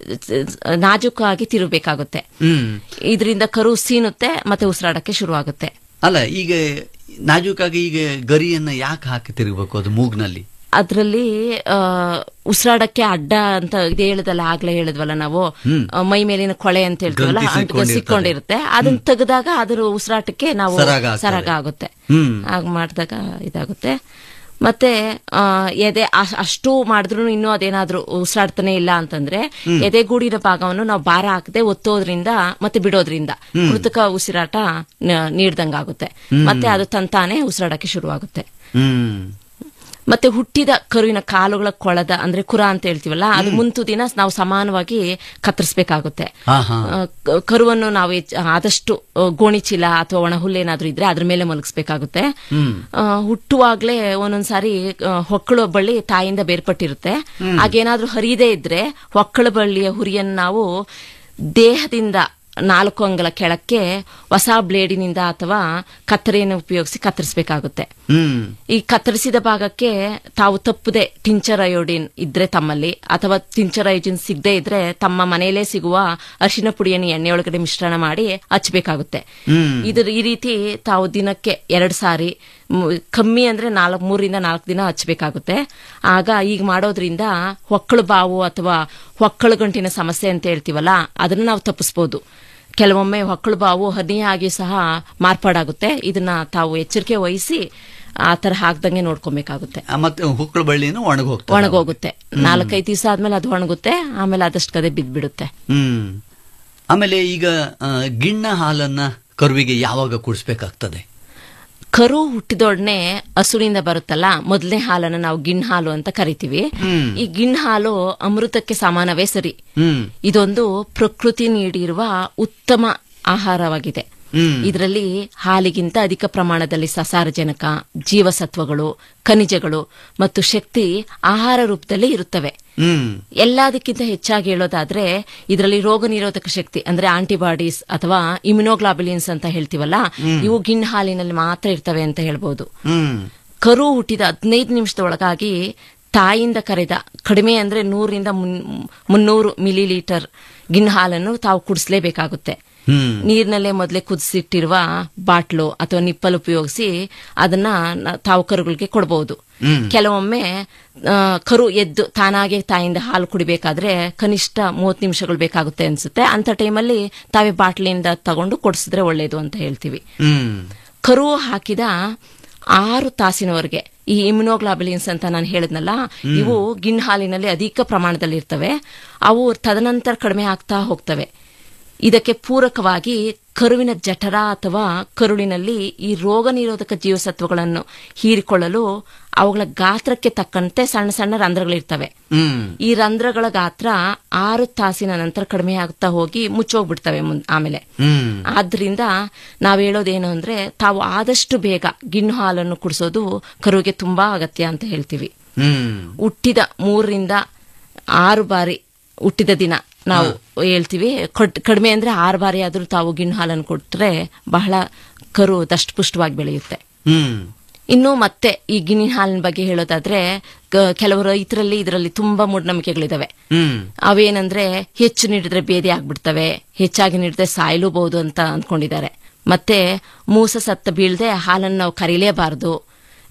ನಾಜೂಕಾಗಿ ತಿರುಗಬೇಕಾಗುತ್ತೆ ಹ್ಮ್ ಇದರಿಂದ ಕರು ಸೀನುತ್ತೆ ಮತ್ತೆ ಉಸಿರಾಡಕ್ಕೆ ಶುರುವಾಗುತ್ತೆ ಅಲ್ಲ ಈಗ ನಾಜೂಕಾಗಿ ಈಗ ಗರಿಯನ್ನ ಯಾಕೆ ಹಾಕಿ ತಿರುಗಬೇಕು ಅದು ಮೂಗ್ನಲ್ಲಿ ಅದರಲ್ಲಿ ಉಸಿರಾಡಕ್ಕೆ ಅಡ್ಡ ಅಂತ ಇದು ಹೇಳಿದಲ್ಲ ಆಗ್ಲೇ ಹೇಳಿದ್ವಲ್ಲ ನಾವು ಹ್ಮ್. ಆ, ಮೈ ಮೇಲಿನ ಕೊಳೆ ಅಂತ ಹೇಳ್ತೀವಲ್ಲ ಗಂಟಿ ಅಂಟ್ ಸಿಕ್ಕೊಂಡಿರ್ತದೆ. ಸಿಕ್ಕೊಂಡಿರುತ್ತೆ ಅದನ್ನ ತೆಗೆದಾಗ ಅದ್ರ ಉಸಿರಾಟಕ್ಕೆ ನಾವು ಸರಾಗ ಆಗ್ತದೆ. ಸರಾಗ ಆಗುತ್ತೆ ಹ್ಮ್. ಹಾಗೆ ಮಾಡಿದಾಗ ಇದಾಗುತ್ತೆ ಮತ್ತೆ ಆ, ಎದೆ ಅಶ್- ಅಷ್ಟು ಮಾಡಿದ್ರು ಇನ್ನೂ ಅದೇನಾದ್ರೂ ಉಸಿರಾಡ್ತಾನೆ ಇಲ್ಲ ಅಂತಂದ್ರೆ ಎದೆಗೂಡಿನ ಭಾಗವನ್ನು ನಾವು ಭಾರ ಹಾಕದೆ ಒತ್ತೋದ್ರಿಂದ ಮತ್ತೆ ಬಿಡೋದ್ರಿಂದ ಕೃತಕ ಉಸಿರಾಟ ನ- ನೀಡ್ದಂಗಾಗುತ್ತೆ ಮತ್ತೆ ಅದು ತಂತಾನೆ ಉಸಿರಾಡಕ್ಕೆ ಶುರುವಾಗುತ್ತೆ ಹ್ಮ್ ಮತ್ತೆ ಹುಟ್ಟಿದ ಕರುವಿನ ಕಾಲುಗಳ ಕೊಳದ ಅಂದ್ರೆ ಕುರ ಅಂತ ಹೇಳ್ತೀವಲ್ಲ ಅದು ಮುಂತುದಿನ ನಾವು ಸಮಾನವಾಗಿ ಕತ್ತರಿಸಬೇಕಾಗುತ್ತೆ ಹಾ, ಹಾ. ಕರುವನ್ನು ನಾವು ಹೆಚ್ಚ್- ಆದಷ್ಟು ಆ, ಗೋಣಿಚೀಲ ಅಥವಾ ಒಣ ಹುಲ್ಲೇನಾದ್ರೂ ಇದ್ರೆ ಅದ್ರ ಮೇಲೆ ಮಲಗಿಸ್ಬೇಕಾಗುತ್ತೆ ಹ್ಮ್ ಆ, ಹುಟ್ಟುವಾಗ್ಲೇ ಒಂದೊಂದ್ಸಾರಿ ಆ, ಹೊಕ್ಕಳು ಬಳ್ಳಿ ತಾಯಿಯಿಂದ ಬೇರ್ಪಟ್ಟಿರುತ್ತೆ ಹಾಗೇನಾದ್ರೂ ಹರಿಯದೇ ಇದ್ರೆ ಹೊಕ್ಕಳು ಬಳ್ಳಿಯ ಹುರಿಯನ್ನು ನಾವು ದೇಹದಿಂದ ನಾಲ್ಕು ಅಂಗಲ ಕೆಳಕ್ಕೆ ಹೊಸ ಬ್ಲೇಡಿನಿಂದ ಅಥವಾ ಕತ್ತರಿಯನ್ನು ಉಪಯೋಗಿಸಿ ಕತ್ತರಿಸಬೇಕಾಗುತ್ತೆ ಹ್ಮ್ ಈ ಕತ್ತರಿಸಿದ ಭಾಗಕ್ಕೆ ತಾವು ತಪ್ಪದೆ ಟಿಂಚರ್ ಅಯೋಡಿನ್ ಇದ್ರೆ ತಮ್ಮಲ್ಲಿ ಅಥವಾ ಟಿಂಚರ್ ಅಯೋಡಿನ್ ಸಿಗದೆ ಇದ್ರೆ ತಮ್ಮ ಮನೆಯಲ್ಲೇ ಸಿಗುವ ಅರಿಶಿನ ಪುಡಿಯನ್ನು ಎಣ್ಣೆಯೊಳಗಡೆ ಮಿಶ್ರಣ ಮಾಡಿ ಹಚ್ಚಬೇಕಾಗುತ್ತೆ ಹ್ಮ್. ಇದ್ರ ಈ ರೀತಿ ತಾವು ದಿನಕ್ಕೆ ಎರಡು ಸಾರಿ ಮ್, ಕಮ್ಮಿ ಅಂದ್ರೆ ನಾಲ್ಕು ಮೂರಿಂದ ನಾಲ್ಕು ದಿನ ಹಚ್ಚಬೇಕಾಗುತ್ತೆ ಆಗ ಈಗ ಮಾಡೋದ್ರಿಂದ ಹೊಕ್ಕಳು ಬಾವು ಅಥವಾ ಹೊಕ್ಕಳು ಗಂಟಿನ ಸಮಸ್ಯೆ ಅಂತ ಹೇಳ್ತೀವಲ್ಲ ಅದನ್ನ ನಾವು ತಪ್ಪಿಸ್ಬೋದು ಕೆಲವೊಮ್ಮೆ ಹೊಕ್ಕಳು ಬಾವು ಹನಿ ಆಗಿ ಸಹ ಮಾರ್ಪಾಡಾಗುತ್ತೆ ಇದನ್ನ ತಾವು ಎಚ್ಚರಿಕೆ ವಹಿಸಿ ಆ ತರ ಹಾಕ್ದಂಗೆ ನೋಡ್ಕೊಬೇಕಾಗುತ್ತೆ ಆ, ಮತ್ತೆ ಹುಕ್ಕಳು ಬಳ್ಳಿನೂ ಒಣಗಿ ಹೋಗ್ತದೆ ಒಣಗೋಗುತ್ತೆ ನಾಲ್ಕೈದು ದಿವಸ ಆದ್ಮೇಲೆ ಅದು ಒಣಗುತ್ತೆ ಆಮೇಲೆ ಅದಷ್ಟು ಕದೆ ಬಿದ್ದ್ಬಿಡುತ್ತೆ ಹ್ಮ್ ಆಮೇಲೆ ಈಗ ಆ, ಗಿಣ್ಣ ಹಾಲನ್ನ ಕರುವಿಗೆ ಯಾವಾಗ ಕುಡಿಸ್ಬೇಕಾಗ್ತದೆ ಕರು ಹುಟ್ಟಿದೊಡನೆ ಹಸುವಿನಿಂದ ಬರುತ್ತಲ್ಲ ಮೊದಲನೇ ಹಾಲನ್ನು ನಾವು ಗಿಣ್ ಹಾಲು ಅಂತ ಕರಿತೀವಿ ಹ್ಮ್. ಈ ಗಿಣ್ ಹಾಲು ಅಮೃತಕ್ಕೆ ಸಮಾನವೇ ಸರಿ ಹ್ಮ್ ಇದೊಂದು ಪ್ರಕೃತಿ ನೀಡಿರುವ ಉತ್ತಮ ಆಹಾರವಾಗಿದೆ ಹ್ಮ್. ಇದರಲ್ಲಿ ಹಾಲಿಗಿಂತ ಅಧಿಕ ಪ್ರಮಾಣದಲ್ಲಿ ಸಸಾರಜನಕ ಜೀವಸತ್ವಗಳು ಖನಿಜಗಳು ಮತ್ತು ಶಕ್ತಿ ಆಹಾರ ರೂಪದಲ್ಲಿ ಇರುತ್ತವೆ ಹ್ಮ್ ಎಲ್ಲದಕ್ಕಿಂತ ಹೆಚ್ಚಾಗಿ ಹೇಳೋದಾದ್ರೆ ಇದರಲ್ಲಿ ರೋಗ ನಿರೋಧಕ ಶಕ್ತಿ ಅಂದ್ರೆ ಆಂಟಿಬಾಡೀಸ್ ಅಥವಾ ಇಮ್ಯುನೋಗ್ಲಾಬುಲಿನ್ಸ್ ಅಂತ ಹೇಳ್ತೀವಲ್ಲ ಇವು ಗಿಣ್ಣು ಹಾಲಿನಲ್ಲಿ ಮಾತ್ರ ಇರ್ತವೆ ಅಂತ ಹೇಳ್ಬೋದು ಹ್ಮ್ ಕರು ಹುಟ್ಟಿದ ಹದಿನೈದು ನಿಮಿಷದೊಳಗಾಗಿ ತಾಯಿಯಿಂದ ಕರೆದ ಕಡಿಮೆ ಅಂದ್ರೆ ನೂರಿಂದ ಮುನ್- ಮುನ್ನೂರು ಮಿಲಿ ಲೀಟರ್ ಗಿಣ್ಣು ಹಾಲನ್ನು ತಾವು ಕುಡಿಸ್ಲೇಬೇಕಾಗುತ್ತೆ ಹ್ಮ್ ನೀರಿನಲ್ಲೇ ಮೊದಲೇ ಕುದಿಸಿಟ್ಟಿರುವ ಬಾಟ್ಲು ಅಥವಾ ನಿಪ್ಪಲ್ ಉಪಯೋಗಿಸಿ ಅದನ್ನ ನ- ತಾವು ಕರುಗಳಿಗೆ ಕೊಡಬಹುದು ಹ್ಮ್. ಕೆಲವೊಮ್ಮೆ ಆ, ಕರು ಎದ್ದು ತಾನಾಗೆ ತಾಯಿಂದ ಹಾಲು ಕುಡಿಬೇಕಾದ್ರೆ ಕನಿಷ್ಠ ಮೂವತ್ತು ನಿಮಿಷಗಳು ಬೇಕಾಗುತ್ತೆ ಅನ್ಸುತ್ತೆ ಅಂತ ಟೈಮಲ್ಲಿ ತಾವೇ ಬಾಟ್ಲಿಯಿಂದ ತಗೊಂಡು ಕೊಡಿಸಿದ್ರೆ ಒಳ್ಳೇದು ಅಂತ ಹೇಳ್ತೀವಿ ಹ್ಮ್ ಕರು ಹಾಕಿದ ಆರು ತಾಸಿನವರೆಗೆ ಈ ಇಮ್ಯುನೋಗ್ಲಾಬುಲಿನ್ಸ್ ಅಂತ ನಾನು ಹೇಳಿದ್ನಲ್ಲ ಇವು ಗಿಣ್ಣು ಹಾಲಿನಲ್ಲಿ ಅಧಿಕ ಪ್ರಮಾಣದಲ್ಲಿ ಇರ್ತವೆ ಅವು ತದನಂತರ ಕಡಿಮೆ ಆಗ್ತಾ ಹೋಗ್ತವೆ ಇದಕ್ಕೆ ಪೂರಕವಾಗಿ ಕರುವಿನ ಜಠರ ಅಥವಾ ಕರುಳಿನಲ್ಲಿ ಈ ರೋಗ ನಿರೋಧಕ ಜೀವಸತ್ವಗಳನ್ನು ಹೀರಿಕೊಳ್ಳಲು ಅವುಗಳ ಗಾತ್ರಕ್ಕೆ ತಕ್ಕಂತೆ ಸಣ್ಣ ಸಣ್ಣ ರಂಧ್ರಗಳಿರ್ತವೆ ಹ್ಮ್ ಈ ರಂಧ್ರಗಳ ಗಾತ್ರ ಆರು ತಾಸಿನ ನಂತರ ಕಡಿಮೆ ಆಗ್ತಾ ಹೋಗಿ ಮುಚ್ಚೋಗ್ಬಿಡ್ತವೆ ಮುನ್- ಆಮೇಲೆ ಹ್ಮ್ ಆದ್ರಿಂದ ನಾವ್ ಹೇಳೋದೇನು ಅಂದ್ರೆ ತಾವು ಆದಷ್ಟು ಬೇಗ ಗಿಣ್ಣು ಹಾಲನ್ನು ಕುಡಿಸೋದು ಕರುವಿಗೆ ತುಂಬಾ ಅಗತ್ಯ ಅಂತ ಹೇಳ್ತೀವಿ ಹ್ಮ್ ಹುಟ್ಟಿದ ಮೂರರಿಂದ ಆರು ಬಾರಿ ಹುಟ್ಟಿದ ದಿನ ನಾವು ಹೇಳ್ತೀವಿ ಕೊಟ್- ಕಡಿಮೆ ಅಂದ್ರೆ ಆರು ಬಾರಿ ಆದ್ರೂ ತಾವು ಗಿಣ್ಣು ಹಾಲನ್ನು ಕೊಟ್ರೆ ಬಹಳ ಕರು ದಷ್ಟಪುಷ್ಟವಾಗಿ ಬೆಳೆಯುತ್ತೆ ಹ್ಮ್ ಇನ್ನು ಮತ್ತೆ ಈ ಗಿಣ್ಣಿ ಹಾಲಿನ ಬಗ್ಗೆ ಹೇಳೋದಾದ್ರೆ ಕ- ಕೆಲವು ರೈತರಲ್ಲಿ ಇದರಲ್ಲಿ ತುಂಬಾ ಮೂಢನಂಬಿಕೆಗಳಿದಾವೆ ಹ್ಮ್ ಅವೇನಂದ್ರೆ ಹೆಚ್ಚು ನೀಡಿದ್ರೆ ಬೇದಿ ಆಗ್ಬಿಡ್ತವೆ ಹೆಚ್ಚಾಗಿ ನೀಡಿದ್ರೆ ಸಾಯಲೂಬಹುದು ಅಂತ ಅಂದ್ಕೊಂಡಿದ್ದಾರೆ ಮತ್ತೆ ಮೂಸ ಸತ್ತ ಬೀಳದೆ ಹಾಲನ್ನು ನಾವು ಕರೀಲೇಬಾರದು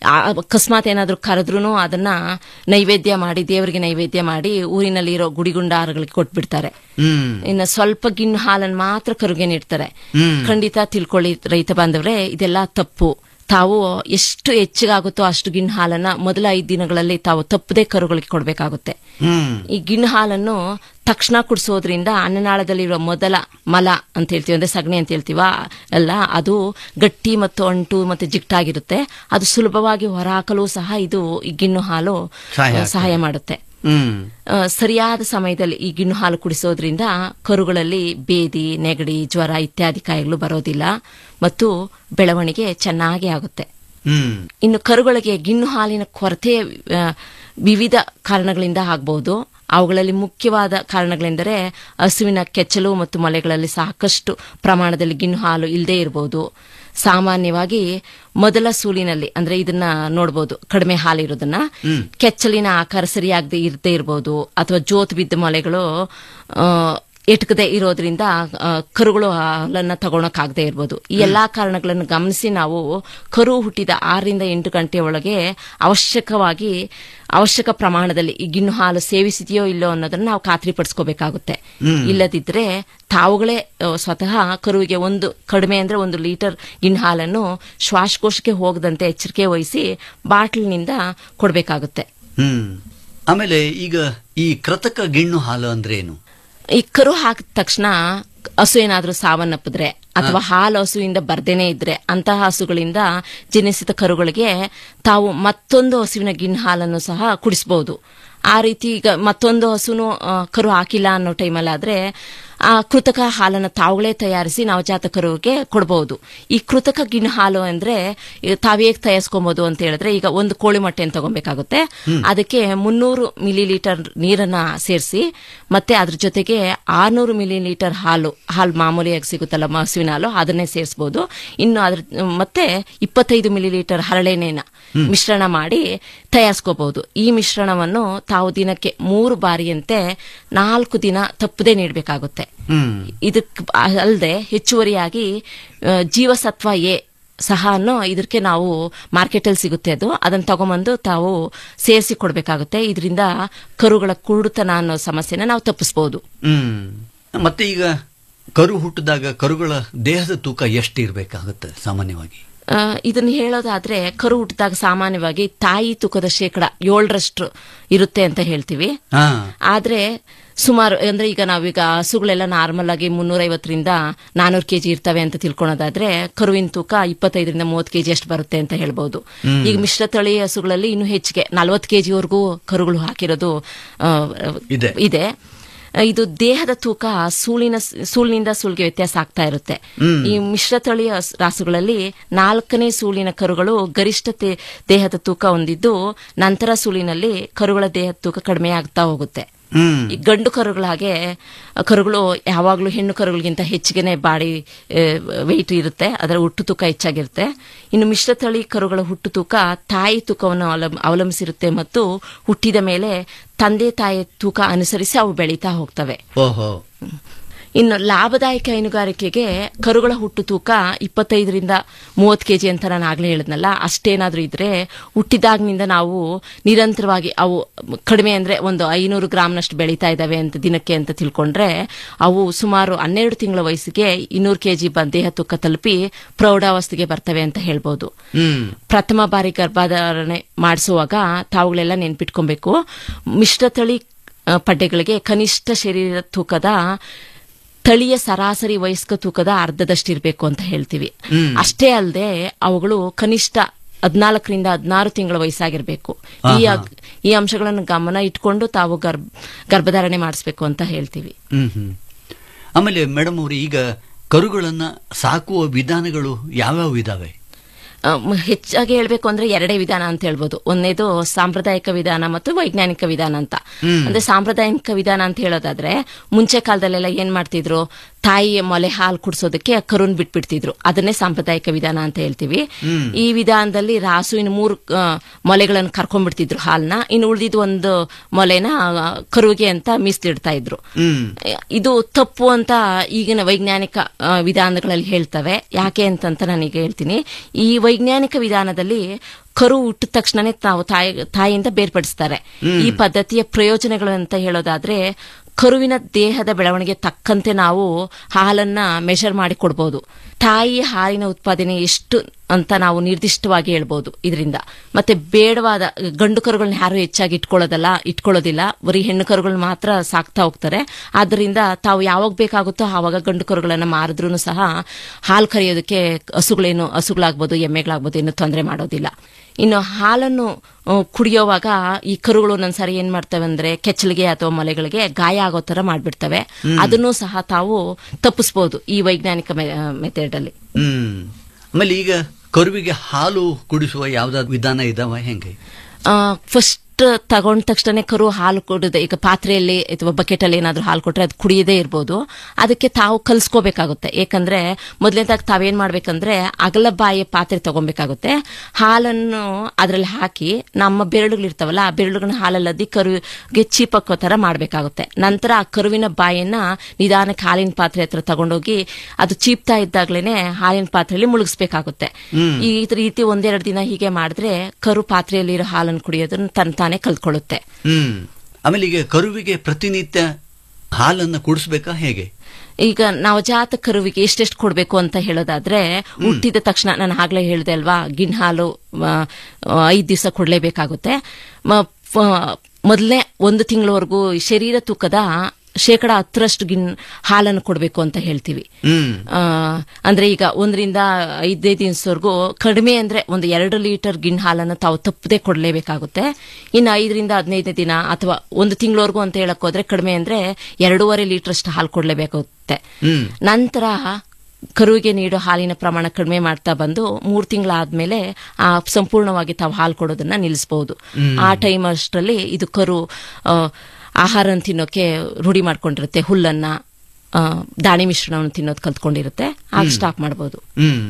ಆ- ಅಕಸ್ಮಾತ್ ಏನಾದ್ರೂ ಕರೆದ್ರೂ ಅದನ್ನ ನೈವೇದ್ಯ ಮಾಡಿ ದೇವರಿಗೆ ನೈವೇದ್ಯ ಮಾಡಿ ಊರಿನಲ್ಲಿ ಇರೋ ಗುಡಿಗುಂಡಾರಗಳಿಗೆ ಕೊಟ್ಬಿಡ್ತಾರೆ ಹ್ಮ್ ಇನ್ನು ಸ್ವಲ್ಪ ಗಿಣ್ಣು ಹಾಲನ್ನು ಮಾತ್ರ ಕರುಗೆ ನೀಡ್ತಾರೆ ಹ್ಮ್. ಖಂಡಿತ ತಿಳ್ಕೊಳ್ಳಿ ರೈತ ಬಾಂಧವ್ರೆ ಇದೆಲ್ಲ ತಪ್ಪು ತಾವು ಎಷ್ಟು ಹೆಚ್ಚಿಗಾಗುತ್ತೋ ಅಷ್ಟು ಗಿಣ್ಣು ಹಾಲನ್ನ ಮೊದಲ ಐದು ದಿನಗಳಲ್ಲಿ ತಾವು ತಪ್ಪದೇ ಕರುಗಳಿಗೆ ಕೊಡಬೇಕಾಗುತ್ತೆ ಹ್ಮ್ ಈ ಗಿಣ್ಣು ಹಾಲನ್ನು ತಕ್ಷಣ ಕುಡಿಸೋದ್ರಿಂದ ಅನ್ನನಾಳದಲ್ಲಿರೋ ಮೊದಲ ಮಲ ಅಂತ ಹೇಳ್ತೀವಿ ಅಂದ್ರೆ ಸಗಣಿ ಅಂತ ಹೇಳ್ತೀವ ಅಲ್ಲ ಅದು ಗಟ್ಟಿ ಮತ್ತು ಅಂಟು ಮತ್ತು ಜಿಟ್ಟಾಗಿರುತ್ತೆ ಅದು ಸುಲಭವಾಗಿ ಹೊರಹಾಕಲು ಸಹ ಇದು ಈ ಗಿಣ್ಣು ಹಾಲು ಸಹಾಯ ಆ, ಸಹಾಯ ಮಾಡುತ್ತೆ ಹ್ಮ್ ಆ, ಸರಿಯಾದ ಸಮಯದಲ್ಲಿ ಈ ಗಿಣ್ಣು ಹಾಲು ಕುಡಿಸೋದ್ರಿಂದ ಕರುಗಳಲ್ಲಿ ಬೇದಿ ನೆಗಡಿ ಜ್ವರ ಇತ್ಯಾದಿ ಕಾಯಿಲೆಗಳು ಬರೋದಿಲ್ಲ ಮತ್ತು ಬೆಳವಣಿಗೆ ಚೆನ್ನಾಗಿ ಆಗುತ್ತೆ ಹ್ಮ್ ಇನ್ನು ಕರುಗಳಿಗೆ ಗಿಣ್ಣು ಹಾಲಿನ ಕೊರತೆ ಆ, ವಿವಿಧ ಕಾರಣಗಳಿಂದ ಆಗಬಹುದು ಅವುಗಳಲ್ಲಿ ಮುಖ್ಯವಾದ ಕಾರಣಗಳೆಂದರೆ ಹಸುವಿನ ಕೆಚ್ಚಲು ಮತ್ತು ಮೊಲೆಗಳಲ್ಲಿ ಸಾಕಷ್ಟು ಪ್ರಮಾಣದಲ್ಲಿ ಗಿಣ್ಣು ಹಾಲು ಇಲ್ಲದೆ ಇರಬಹುದು ಸಾಮಾನ್ಯವಾಗಿ ಮೊದಲ ಸೂಲಿನಲ್ಲಿ ಅಂದ್ರೆ ಇದನ್ನ ನೋಡಬಹುದು ಕಡಿಮೆ ಹಾಲಿರೋದನ್ನ ಕೆಚ್ಚಲಿನ ಆಕಾರ ಸರಿಯಾಗದೆ ಇರದೇ ಇರಬಹುದು ಅಥವಾ ಜೋತ್ ಬಿದ್ದ ಮೊಲೆಗಳು ಆ, ಎಟಕದೆ ಇರೋದ್ರಿಂದ ಆ, ಕರುಗಳು ಹಾಲನ್ನ ತಗೊಳಕ್ಕಾಗದೇ ಇರ್ಬೋದು ಈ ಎಲ್ಲಾ ಕಾರಣಗಳನ್ನು ಗಮನಿಸಿ ನಾವು ಕರು ಹುಟ್ಟಿದ ಆರರಿಂದ ಎಂಟು ಗಂಟೆ ಒಳಗೆ ಅವಶ್ಯಕವಾಗಿ ಅವಶ್ಯಕ ಪ್ರಮಾಣದಲ್ಲಿ ಈ ಗಿಣ್ಣು ಹಾಲು ಸೇವಿಸಿದೆಯೋ ಇಲ್ಲೋ ಅನ್ನೋದನ್ನ ನಾವು ಖಾತ್ರಿ ಪಡಿಸ್ಕೋಬೇಕಾಗುತ್ತೆ ಇಲ್ಲದಿದ್ರೆ ತಾವುಗಳೇ ಆ, ಸ್ವತಃ ಕರುವಿಗೆ ಒಂದು ಕಡಿಮೆ ಅಂದ್ರೆ ಒಂದು ಲೀಟರ್ ಗಿಣ್ಣು ಹಾಲನ್ನು ಶ್ವಾಸಕೋಶಕ್ಕೆ ಹೋಗದಂತೆ ಎಚ್ಚರಿಕೆ ವಹಿಸಿ ಬಾಟ್ಲಿನಿಂದ ಕೊಡಬೇಕಾಗುತ್ತೆ ಹ್ಮ್ ಆಮೇಲೆ ಈಗ ಈ ಕೃತಕ ಗಿಣ್ಣು ಹಾಲು ಅಂದ್ರೆ ಏನು ಈ ಕರು ಹಾಕಿದ ತಕ್ಷಣ ಹಸು ಏನಾದ್ರೂ ಸಾವನ್ನಪ್ಪಿದ್ರೆ ಅಥವಾ ಹಾಲು ಹಸುವಿಂದ ಬರ್ದೇನೆ ಇದ್ರೆ ಅಂತಹ ಹಸುಗಳಿಂದ ಜನಿಸಿದ ಕರುಗಳಿಗೆ ತಾವು ಮತ್ತೊಂದು ಹಸುವಿನ ಗಿಣ್ಣು ಹಾಲನ್ನು ಸಹ ಕುಡಿಸಬಹುದು ಆ ರೀತಿ ಈಗ ಮತ್ತೊಂದು ಹಸುನು ಆ, ಕರು ಹಾಕಿಲ್ಲ ಅನ್ನೋ ಟೈಮಲ್ಲಿ ಆದ್ರೆ ಆ ಕೃತಕ ಹಾಲನ್ನು ತಾವುಗಳೇ ತಯಾರಿಸಿ ನವಜಾತ ಕರುವಿಗೆ ಕೊಡಬಹುದು ಈ ಕೃತಕ ಗಿಣ್ಣು ಹಾಲು ಅಂದ್ರೆ ಈಗ ತಾವ್ ಹೇಗ್ ತಯಾರಿಸ್ಕೊಬಹುದು ಅಂತ ಹೇಳಿದ್ರೆ ಈಗ ಒಂದು ಕೋಳಿ ಮೊಟ್ಟೆಯನ್ನು ತಗೊಬೇಕಾಗುತ್ತೆ ಅದಕ್ಕೆ ಮುನ್ನೂರು ಮಿಲಿ ಲೀಟರ್ ನೀರನ್ನ ಸೇರಿಸಿ ಮತ್ತೆ ಅದ್ರ ಜೊತೆಗೆ ಆರ್ನೂರು ಮಿಲಿ ಲೀಟರ್ ಹಾಲು ಹಾಲು ಮಾಮೂಲಿಯಾಗಿ ಸಿಗುತ್ತಲ್ಲ ಮ- ಹಸುವಿನ ಹಾಲು ಅದನ್ನೇ ಸೇರಿಸಬಹುದು ಇನ್ನು ಅದ್ರ ಮತ್ತೆ ಇಪ್ಪತ್ತೈದು ಮಿಲಿ ಲೀಟರ್ ಹರಳೆಣ್ಣೆನ ಮಿಶ್ರಣ ಮಾಡಿ ತಯಾರಿಸ್ಕೋಬಹುದು ಈ ಮಿಶ್ರಣವನ್ನು ತಾವು ದಿನಕ್ಕೆ ಮೂರು ಬಾರಿಯಂತೆ ನಾಲ್ಕು ದಿನ ತಪ್ಪದೆ ನೀಡಬೇಕಾಗುತ್ತೆ ಹ್ಮ್ ಇದಕ್ಕೆ ಅಲ್ಲದೆ ಹೆಚ್ಚುವರಿಯಾಗಿ ಆ, ಜೀವಸತ್ವ ಎ ಸಹ ಅನ್ನೋ ಇದಕ್ಕೆ ನಾವು ಮಾರ್ಕೆಟಲ್ಲಿ ಸಿಗುತ್ತೆ ಅದು ಅದನ್ನು ತಗೊಂಬಂದು ತಾವು ಸೇರಿಸಿ ಕೊಡಬೇಕಾಗುತ್ತೆ ಇದರಿಂದ ಕರುಗಳ ಕುರುಡುತನ ಅನ್ನೋ ಸಮಸ್ಯೆನ ನಾವು ತಪ್ಪಿಸ್ಬೋದು ಹ್ಮ್ ಮತ್ತೆ ಈಗ ಕರು ಹುಟ್ಟಿದಾಗ ಕರುಗಳ ದೇಹದ ತೂಕ ಎಷ್ಟು ಇರಬೇಕಾಗುತ್ತೆ ಸಾಮಾನ್ಯವಾಗಿ ಆ, ಇದನ್ನ ಹೇಳೋದಾದ್ರೆ ಕರು ಹುಟ್ಟಿದಾಗ ಸಾಮಾನ್ಯವಾಗಿ ತಾಯಿ ತೂಕದ ಶೇಕಡ ಏಳರಷ್ಟು ಇರುತ್ತೆ ಅಂತ ಹೇಳ್ತೀವಿ ಹಾ ಆದ್ರೆ ಸುಮಾರು ಅಂದ್ರೆ ಈಗ ನಾವೀಗ ಹಸುಗಳೆಲ್ಲ ನಾರ್ಮಲ್ ಆಗಿ ಮುನ್ನೂರೈವತ್ತರಿಂದ ನಾನೂರು ಕೆಜಿ ಇರ್ತವೆ ಅಂತ ತಿಳ್ಕೊಳೋದಾದ್ರೆ ಕರುವಿನ ತೂಕ ಇಪ್ಪತ್ತೈದರಿಂದ ಮೂವತ್ತು ಕೆಜಿ ಅಷ್ಟು ಬರುತ್ತೆ ಅಂತ ಹೇಳ್ಬೋದು ಈಗ ಮಿಶ್ರ ತಳಿ ಹಸುಗಳಲ್ಲಿ ಇನ್ನೂ ಹೆಚ್ಚಿಗೆ ನಲ್ವತ್ತು ಕೆಜಿವರೆಗೂ ಕರುಗಳು ಹಾಕಿರೋದು ಆ, ಇದೆ. ಇದೆ ಇದು ದೇಹದ ತೂಕ ಸೂಳಿನ ಸೂಳಿನಿಂದ ಸೂಳಿಗೆ ವ್ಯತ್ಯಾಸ ಆಗ್ತಾ ಇರುತ್ತೆ ಈ ಮಿಶ್ರತಳಿ ಹಸ್- ರಾಸುಗಳಲ್ಲಿ ನಾಲ್ಕನೇ ಸೂಳಿನ ಕರುಗಳು ಗರಿಷ್ಠ ತೆ- ದೇಹದ ತೂಕ ಹೊಂದಿದ್ದು ನಂತರ ಸೂಳಿನಲ್ಲಿ ಕರುಗಳ ದೇಹದ ತೂಕ ಕಡಿಮೆ ಆಗ್ತಾ ಹೋಗುತ್ತೆ ಹ್ಮ್ ಈ ಗಂಡು ಕರುಗಳ ಹಾಗೆ ಕರುಗಳು ಯಾವಾಗಲೂ ಹೆಣ್ಣು ಕರುಗಳಿಗಿಂತ ಹೆಚ್ಚಿಗೆನೆ ಬಾಡಿ ವೆಯ್ಟ್ ಇರುತ್ತೆ ಅದರ ಹುಟ್ಟು ತೂಕ ಹೆಚ್ಚಾಗಿರುತ್ತೆ ಇನ್ನು ಮಿಶ್ರತಳಿ ಕರುಗಳ ಹುಟ್ಟು ತೂಕ ತಾಯಿ ತೂಕವನ್ನು ಅವಲಂ- ಅವಲಂಬಿಸಿರುತ್ತೆ ಮತ್ತು ಹುಟ್ಟಿದ ಮೇಲೆ ತಂದೆ ತಾಯಿ ತೂಕ ಅನುಸರಿಸಿ ಅವು ಬೆಳೀತಾ ಹೋಗ್ತವೆ ಓಹೋ ಇನ್ನು ಲಾಭದಾಯಕ ಹೈನುಗಾರಿಕೆಗೆ ಕರುಗಳ ಹುಟ್ಟು ತೂಕ ಇಪ್ಪತ್ತೈದರಿಂದ ಮೂವತ್ತು ಕೆಜಿ ಅಂತ ನಾನು ಆಗ್ಲೇ ಹೇಳಿದ್ನಲ್ಲ ಅಷ್ಟೇನಾದ್ರೂ ಇದ್ರೆ ಹುಟ್ಟಿದಾಗಿನಿಂದ ನಾವು ನಿರಂತರವಾಗಿ ಅವು ಕಡಿಮೆ ಅಂದ್ರೆ ಒಂದು ಐನೂರು ಗ್ರಾಮ್ನಷ್ಟು ಬೆಳೀತಾ ಇದ್ದಾವೆ ಅಂತ ದಿನಕ್ಕೆ ಅಂತ ತಿಳ್ಕೊಂಡ್ರೆ ಅವು ಸುಮಾರು ಹನ್ನೆರಡು ತಿಂಗಳ ವಯಸ್ಸಿಗೆ ಇನ್ನೂರು ಕೆಜಿ ದೇಹ ತೂಕ ತಲುಪಿ ಪ್ರೌಢಾವಸ್ಥೆಗೆ ಬರ್ತವೆ ಅಂತ ಹೇಳ್ಬೋದು ಹ್ಮ್ ಪ್ರಥಮ ಬಾರಿ ಗರ್ಭಧಾರಣೆ ಮಾಡಿಸುವಾಗ ತಾವುಗಳೆಲ್ಲ ನೆನ್ಪಿಟ್ಕೊಬೇಕು ಮಿಶ್ರತಳಿ ಆ, ಪಡ್ಡೆಗಳಿಗೆ ಕನಿಷ್ಠ ಶರೀರ ತೂಕದ ತಳಿಯ ಸರಾಸರಿ ವಯಸ್ಕ ತೂಕದ ಅರ್ಧದಷ್ಟಿರಬೇಕು ಅಂತ ಹೇಳ್ತೀವಿ ಅಷ್ಟೇ ಅಲ್ಲದೆ ಅವುಗಳು ಕನಿಷ್ಠ ಹದಿನಾಲ್ಕರಿಂದ ಹದಿನಾರು ತಿಂಗಳ ವಯಸ್ಸಾಗಿರ್ಬೇಕು ಈ ಅಗ್- ಈ ಅಂಶಗಳನ್ನು ಗಮನ ಇಟ್ಕೊಂಡು ತಾವು ಗರ್ಭ ಗರ್ಭಧಾರಣೆ ಮಾಡಿಸ್ಬೇಕು ಅಂತ ಹೇಳ್ತೀವಿ ಹ್ಮ್ ಹ್ಮ್ ಆಮೇಲೆ ಮೇಡಮ್ ಅವ್ರು ಈಗ ಕರುಗಳನ್ನ ಸಾಕುವ ವಿಧಾನಗಳು ಯಾವ್ಯಾವ ಇದಾವೆ ಆ, ಮ್- ಹೆಚ್ಚಾಗಿ ಹೇಳ್ಬೇಕು ಅಂದ್ರೆ ಎರಡೇ ವಿಧಾನ ಅಂತ ಹೇಳ್ಬೋದು ಒಂದೇದು ಸಾಂಪ್ರದಾಯಿಕ ವಿಧಾನ ಮತ್ತು ವೈಜ್ಞಾನಿಕ ವಿಧಾನ ಅಂತ ಅಂದ್ರೆ ಸಾಂಪ್ರದಾಯಿಕ ವಿಧಾನ ಅಂತ ಹೇಳೋದಾದ್ರೆ ಮುಂಚೆ ಕಾಲದಲ್ಲೆಲ್ಲ ಏನ್ ಮಾಡ್ತಿದ್ರು ತಾಯಿಯ ಮೊಲೆ ಹಾಲು ಕುಡಿಸೋದಕ್ಕೆ ಕರುನ್ ಬಿಟ್ಬಿಡ್ತಿದ್ರು ಅದನ್ನೇ ಸಾಂಪ್ರದಾಯಿಕ ವಿಧಾನ ಅಂತ ಹೇಳ್ತೀವಿ ಈ ವಿಧಾನದಲ್ಲಿ ರಾಸುವಿನ ಮೂರು ಆ, ಮೊಲೆಗಳನ್ನು ಕರ್ಕೊಂಡ್ಬಿಡ್ತಿದ್ರು ಹಾಲ್ನ ಇನ್ನು ಉಳಿದಿದ್ದು ಒಂದು ಮೊಲೆನ ಆ, ಕರುವಿಗೆ ಅಂತ ಮೀಸಲಿಡ್ತಾ ಇದ್ರು ಹ್ಮ್ ಇದು ತಪ್ಪು ಅಂತ ಈಗಿನ ವೈಜ್ಞಾನಿಕ ಆ, ವಿಧಾನಗಳಲ್ಲಿ ಹೇಳ್ತವೆ ಯಾಕೆ ಅಂತಂತ ನಾನೀಗ ಹೇಳ್ತೀನಿ ಈ ವೈಜ್ಞಾನಿಕ ವಿಧಾನದಲ್ಲಿ ಕರು ಹುಟ್ಟಿದ ತಕ್ಷಣನೇ ನಾವು ತಾಯಿ ತಾಯಿಯಿಂದ ಬೇರ್ಪಡಿಸ್ತಾರೆ ಈ ಪದ್ಧತಿಯ ಪ್ರಯೋಜನಗಳು ಅಂತ ಹೇಳೋದಾದ್ರೆ ಕರುವಿನ ದೇಹದ ಬೆಳವಣಿಗೆ ತಕ್ಕಂತೆ ನಾವು ಹಾಲನ್ನ ಮೆಷರ್ ಮಾಡಿ ಕೊಡ್ಬೋದು ತಾಯಿ ಹಾಲಿನ ಉತ್ಪಾದನೆ ಎಷ್ಟು ಅಂತ ನಾವು ನಿರ್ದಿಷ್ಟವಾಗಿ ಹೇಳ್ಬೋದು ಇದರಿಂದ ಮತ್ತೆ ಬೇಡವಾದ ಗಂಡು ಕರುಗಳನ್ನ ಯಾರು ಹೆಚ್ಚಾಗಿ ಇಟ್ಕೊಳ್ಳೋದಲ್ಲ ಇಟ್ಕೊಳ್ಳೋದಿಲ್ಲ ಬರೀ ಹೆಣ್ಣು ಕರುಗಳನ್ನ ಮಾತ್ರ ಸಾಕ್ತಾ ಹೋಗ್ತಾರೆ ಆದ್ದರಿಂದ ತಾವು ಯಾವಾಗ ಬೇಕಾಗುತ್ತೋ ಆವಾಗ ಗಂಡು ಕರುಗಳನ್ನ ಮಾರಿದ್ರೂ ಸಹ ಹಾಲು ಕರೆಯೋದಕ್ಕೆ ಹಸುಗಳೇನು ಹಸುಗಳಾಗ್ಬೋದು ಎಮ್ಮೆಗಳಾಗ್ಬೋದು ಏನು ತೊಂದರೆ ಮಾಡೋದಿಲ್ಲ ಇನ್ನು ಹಾಲನ್ನು ಆ, ಕುಡಿಯೋವಾಗ ಈ ಕರುಗಳು ಒಂದೊಂದ್ಸಾರಿ ಏನ್ ಮಾಡ್ತವೆ ಅಂದ್ರೆ ಕೆಚ್ಚಲಿಗೆ ಅಥವಾ ಮೊಲೆಗಳಿಗೆ ಗಾಯ ಆಗೋ ತರ ಮಾಡ್ಬಿಡ್ತವೆ ಅದನ್ನು ಸಹ ತಾವು ತಪ್ಪಿಸ್ಬೋದು ಈ ವೈಜ್ಞಾನಿಕ ಮೆಥಡ್ ಅಲ್ಲಿ ಹ್ಮ್ ಆಮೇಲೆ ಈಗ ಕರುವಿಗೆ ಹಾಲು ಕುಡಿಸುವ ಯಾವ್ದಾದ್ರು ವಿಧಾನ ಇದಾವ ಹೆಂಗೆ ಫಸ್ಟ್ ತಗೊಂಡ ತಕ್ಷಣ ಕರು ಹಾಲು ಕುಡಿದ ಈಗ ಪಾತ್ರೆಯಲ್ಲಿ ಅಥವಾ ಬಕೆಟ್ ಅಲ್ಲಿ ಏನಾದ್ರೂ ಹಾಲು ಕೊಟ್ರೆ ಅದು ಕುಡಿಯದೇ ಇರ್ಬೋದು ಅದಕ್ಕೆ ತಾವು ಕಲ್ಸ್ಕೋಬೇಕಾಗುತ್ತೆ ಯಾಕಂದ್ರೆ ಮೊದಲನೇದಾಗಿ ತಾವೇನ್ ಮಾಡ್ಬೇಕಂದ್ರೆ ಅಗಲ ಬಾಯಿಯ ಪಾತ್ರೆ ತಗೊಬೇಕಾಗುತ್ತೆ ಹಾಲನ್ನು ಅದರಲ್ಲಿ ಹಾಕಿ ನಮ್ಮ ಬೆರಳುಗಳಿರ್ತಾವಲ್ಲ ಆ ಬೆರಳುಗಳನ್ನ ಹಾಲಲ್ಲದಿ ಕರುವಿಗೆ ಚೀಪಕ್ಕೋ ತರ ಮಾಡ್ಬೇಕಾಗುತ್ತೆ ನಂತರ ಆ ಕರುವಿನ ಬಾಯನ್ನ ನಿಧಾನಕ್ಕೆ ಹಾಲಿನ ಪಾತ್ರೆ ಹತ್ರ ತಗೊಂಡೋಗಿ ಅದು ಚೀಪ್ತಾ ಇದ್ದಾಗ್ಲೇನೆ ಹಾಲಿನ ಪಾತ್ರೆಯಲ್ಲಿ ಮುಳುಗಿಸ್ಬೇಕಾಗುತ್ತೆ ಈ ರೀತಿ ಒಂದೆರಡು ದಿನ ಹೀಗೆ ಮಾಡಿದ್ರೆ ಕರು ಪಾತ್ರೆಯಲ್ಲಿರೋ ಹಾಲನ್ನು ಕುಡಿಯೋದನ್ನ ತನ್ನ ತಾನೇ ಕಲ್ತ್ಕೊಳ್ಳುತ್ತೆ ಹ್ಮ್ ಆಮೇಲೆ ಈಗ ಕರುವಿಗೆ ಪ್ರತಿನಿತ್ಯ ಹಾಲನ್ನ ಕುಡಿಸ್ಬೇಕಾ ಹೇಗೆ ಈಗ ನವಜಾತ ಕರುವಿಗೆ ಎಷ್ಟೆಷ್ಟು ಕೊಡಬೇಕು ಅಂತ ಹೇಳೋದಾದ್ರೆ ಹುಟ್ಟಿದ ತಕ್ಷಣ ನಾನು ಆಗ್ಲೇ ಹೇಳಿದೆ ಅಲ್ವಾ ಗಿಣ್ ಹಾಲು ಐದು ದಿವಸ ಕೊಡ್ಲೇಬೇಕಾಗುತ್ತೆ ಮೊದಲನೇ ಒಂದು ತಿಂಗಳವರೆಗೂ ಶರೀರ ತೂಕದ ಶೇಕಡ ಹತ್ತರಷ್ಟು ಗಿಣ್ ಹಾಲನ್ನು ಕೊಡಬೇಕು ಅಂತ ಹೇಳ್ತೀವಿ ಹ್ಮ್ ಆ, ಅಂದ್ರೆ ಈಗ ಒಂದರಿಂದ ಐದೈದು ದಿವಸವರೆಗೂ ಕಡಿಮೆ ಅಂದ್ರೆ ಒಂದು ಎರಡು ಲೀಟರ್ ಗಿಣ್ ಹಾಲನ್ನು ತಾವು ತಪ್ಪದೆ ಕೊಡಲೇಬೇಕಾಗುತ್ತೆ ಇನ್ನು ಐದರಿಂದ ಹದಿನೈದು ದಿನ ಅಥವಾ ಒಂದು ತಿಂಗಳವರೆಗೂ ಅಂತ ಹೇಳಕ್ ಹೋದ್ರೆ ಕಡಿಮೆ ಅಂದ್ರೆ ಎರಡೂವರೆ ಲೀಟರ್ ಅಷ್ಟು ಹಾಲು ಕೊಡಲೇಬೇಕಾಗುತ್ತೆ ಹ್ಮ್ ನಂತರ ಕರುವಿಗೆ ನೀಡೋ ಹಾಲಿನ ಪ್ರಮಾಣ ಕಡಿಮೆ ಮಾಡ್ತಾ ಬಂದು ಮೂರು ತಿಂಗಳಾದ್ಮೇಲೆ ಆ ಸಂಪೂರ್ಣವಾಗಿ ತಾವು ಹಾಲು ಕೊಡೋದನ್ನ ನಿಲ್ಲಿಸಬಹುದು ಆ ಟೈಮ್ ಅಷ್ಟರಲ್ಲಿ ಇದು ಕರು ಆ, ಆಹಾರ ತಿನ್ನೋಕೆ ರೂಢಿ ಮಾಡ್ಕೊಂಡಿರುತ್ತೆ ಹುಲ್ಲನ್ನ ಆ, ದಾಣಿ ಮಿಶ್ರಣವನ್ನು ತಿನ್ನೋದು ಕಲ್ತ್ಕೊಂಡಿರುತ್ತೆ ಆಗ ಸ್ಟಾಪ್ ಮಾಡಬಹುದು ಹ್ಮ್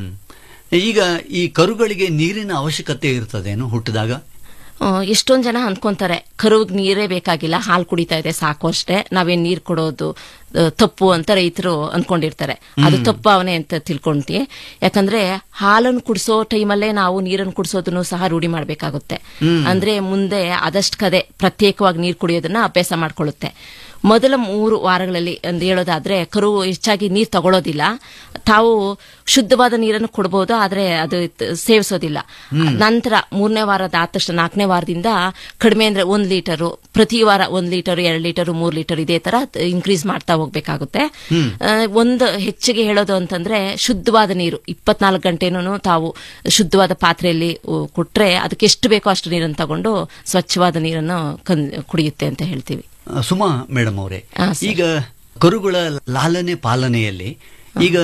ಈಗ ಈ ಕರುಗಳಿಗೆ ನೀರಿನ ಅವಶ್ಯಕತೆ ಇರ್ತದೇನು ಹುಟ್ಟಿದಾಗ ಎಷ್ಟೊಂದ್ ಜನ ಅನ್ಕೊಂತಾರೆ ಕರುವಿಗೆ ನೀರೇ ಬೇಕಾಗಿಲ್ಲ ಹಾಲು ಕುಡಿತಾ ಇದೆ ಸಾಕು ಅಷ್ಟೇ ನಾವೇನ್ ನೀರ್ ಕೊಡೋದು ಆ, ತಪ್ಪು ಅಂತ ರೈತರು ಅನ್ಕೊಂಡಿರ್ತಾರೆ ಅದು ತಪ್ಪು ಅವನೇ ಅಂತ ತಿಳ್ಕೊಂತೀವಿ ಯಾಕಂದ್ರೆ ಹಾಲನ್ನು ಕುಡಿಸೋ ಟೈಮಲ್ಲೇ ನಾವು ನೀರನ್ನು ಕುಡಿಸೋದನ್ನು ಸಹ ರೂಢಿ ಮಾಡಬೇಕಾಗುತ್ತೆ ಅಂದ್ರೆ ಮುಂದೆ ಆದಷ್ಟು ಕದೆ ಪ್ರತ್ಯೇಕವಾಗಿ ನೀರು ಕುಡಿಯೋದನ್ನ ಅಭ್ಯಾಸ ಮಾಡ್ಕೊಳ್ಳುತ್ತೆ ಮೊದಲ ಮೂರು ವಾರಗಳಲ್ಲಿ ಅಂತ ಹೇಳೋದಾದ್ರೆ ಕರು ಹೆಚ್ಚಾಗಿ ನೀರು ತಗೊಳ್ಳೋದಿಲ್ಲ ತಾವು ಶುದ್ಧವಾದ ನೀರನ್ನು ಕೊಡಬಹುದು ಆದ್ರೆ ಅದು ತ- ಸೇವಿಸೋದಿಲ್ಲ ನಂತರ ಮೂರನೇ ವಾರದ ಆದ ತಕ್ಷಣ ನಾಲ್ಕನೇ ವಾರದಿಂದ ಕಡಿಮೆ ಅಂದ್ರೆ ಒಂದ್ ಲೀಟರು ಪ್ರತಿ ವಾರ ಒಂದ್ ಲೀಟರ್ ಎರಡ್ ಲೀಟರ್ ಮೂರ್ ಲೀಟರ್ ಇದೇ ತರ ಇನ್ಕ್ರೀಸ್ ಮಾಡ್ತಾ ಹೋಗ್ಬೇಕಾಗುತ್ತೆ ಆ, ಒಂದು ಹೆಚ್ಚಿಗೆ ಹೇಳೋದು ಅಂತಂದ್ರೆ ಶುದ್ಧವಾದ ನೀರು ಇಪ್ಪತ್ನಾಲ್ಕು ಗಂಟೆನೂ ತಾವು ಶುದ್ಧವಾದ ಪಾತ್ರೆಯಲ್ಲಿ ಉ, ಕೊಟ್ರೆ ಅದಕ್ಕೆ ಎಷ್ಟು ಬೇಕೋ ಅಷ್ಟು ನೀರನ್ನು ತಗೊಂಡು ಸ್ವಚ್ಛವಾದ ನೀರನ್ನು ಕನ್- ಕುಡಿಯುತ್ತೆ ಅಂತ ಹೇಳ್ತೀವಿ ಆ, ಸುಮಾ ಮೇಡಮ್ ಅವರೇ ಹಾ, ಸರ್. ಈಗ ಕರುಗಳ ಲಾಲನೆ ಪಾಲನೆಯಲ್ಲಿ ಈಗ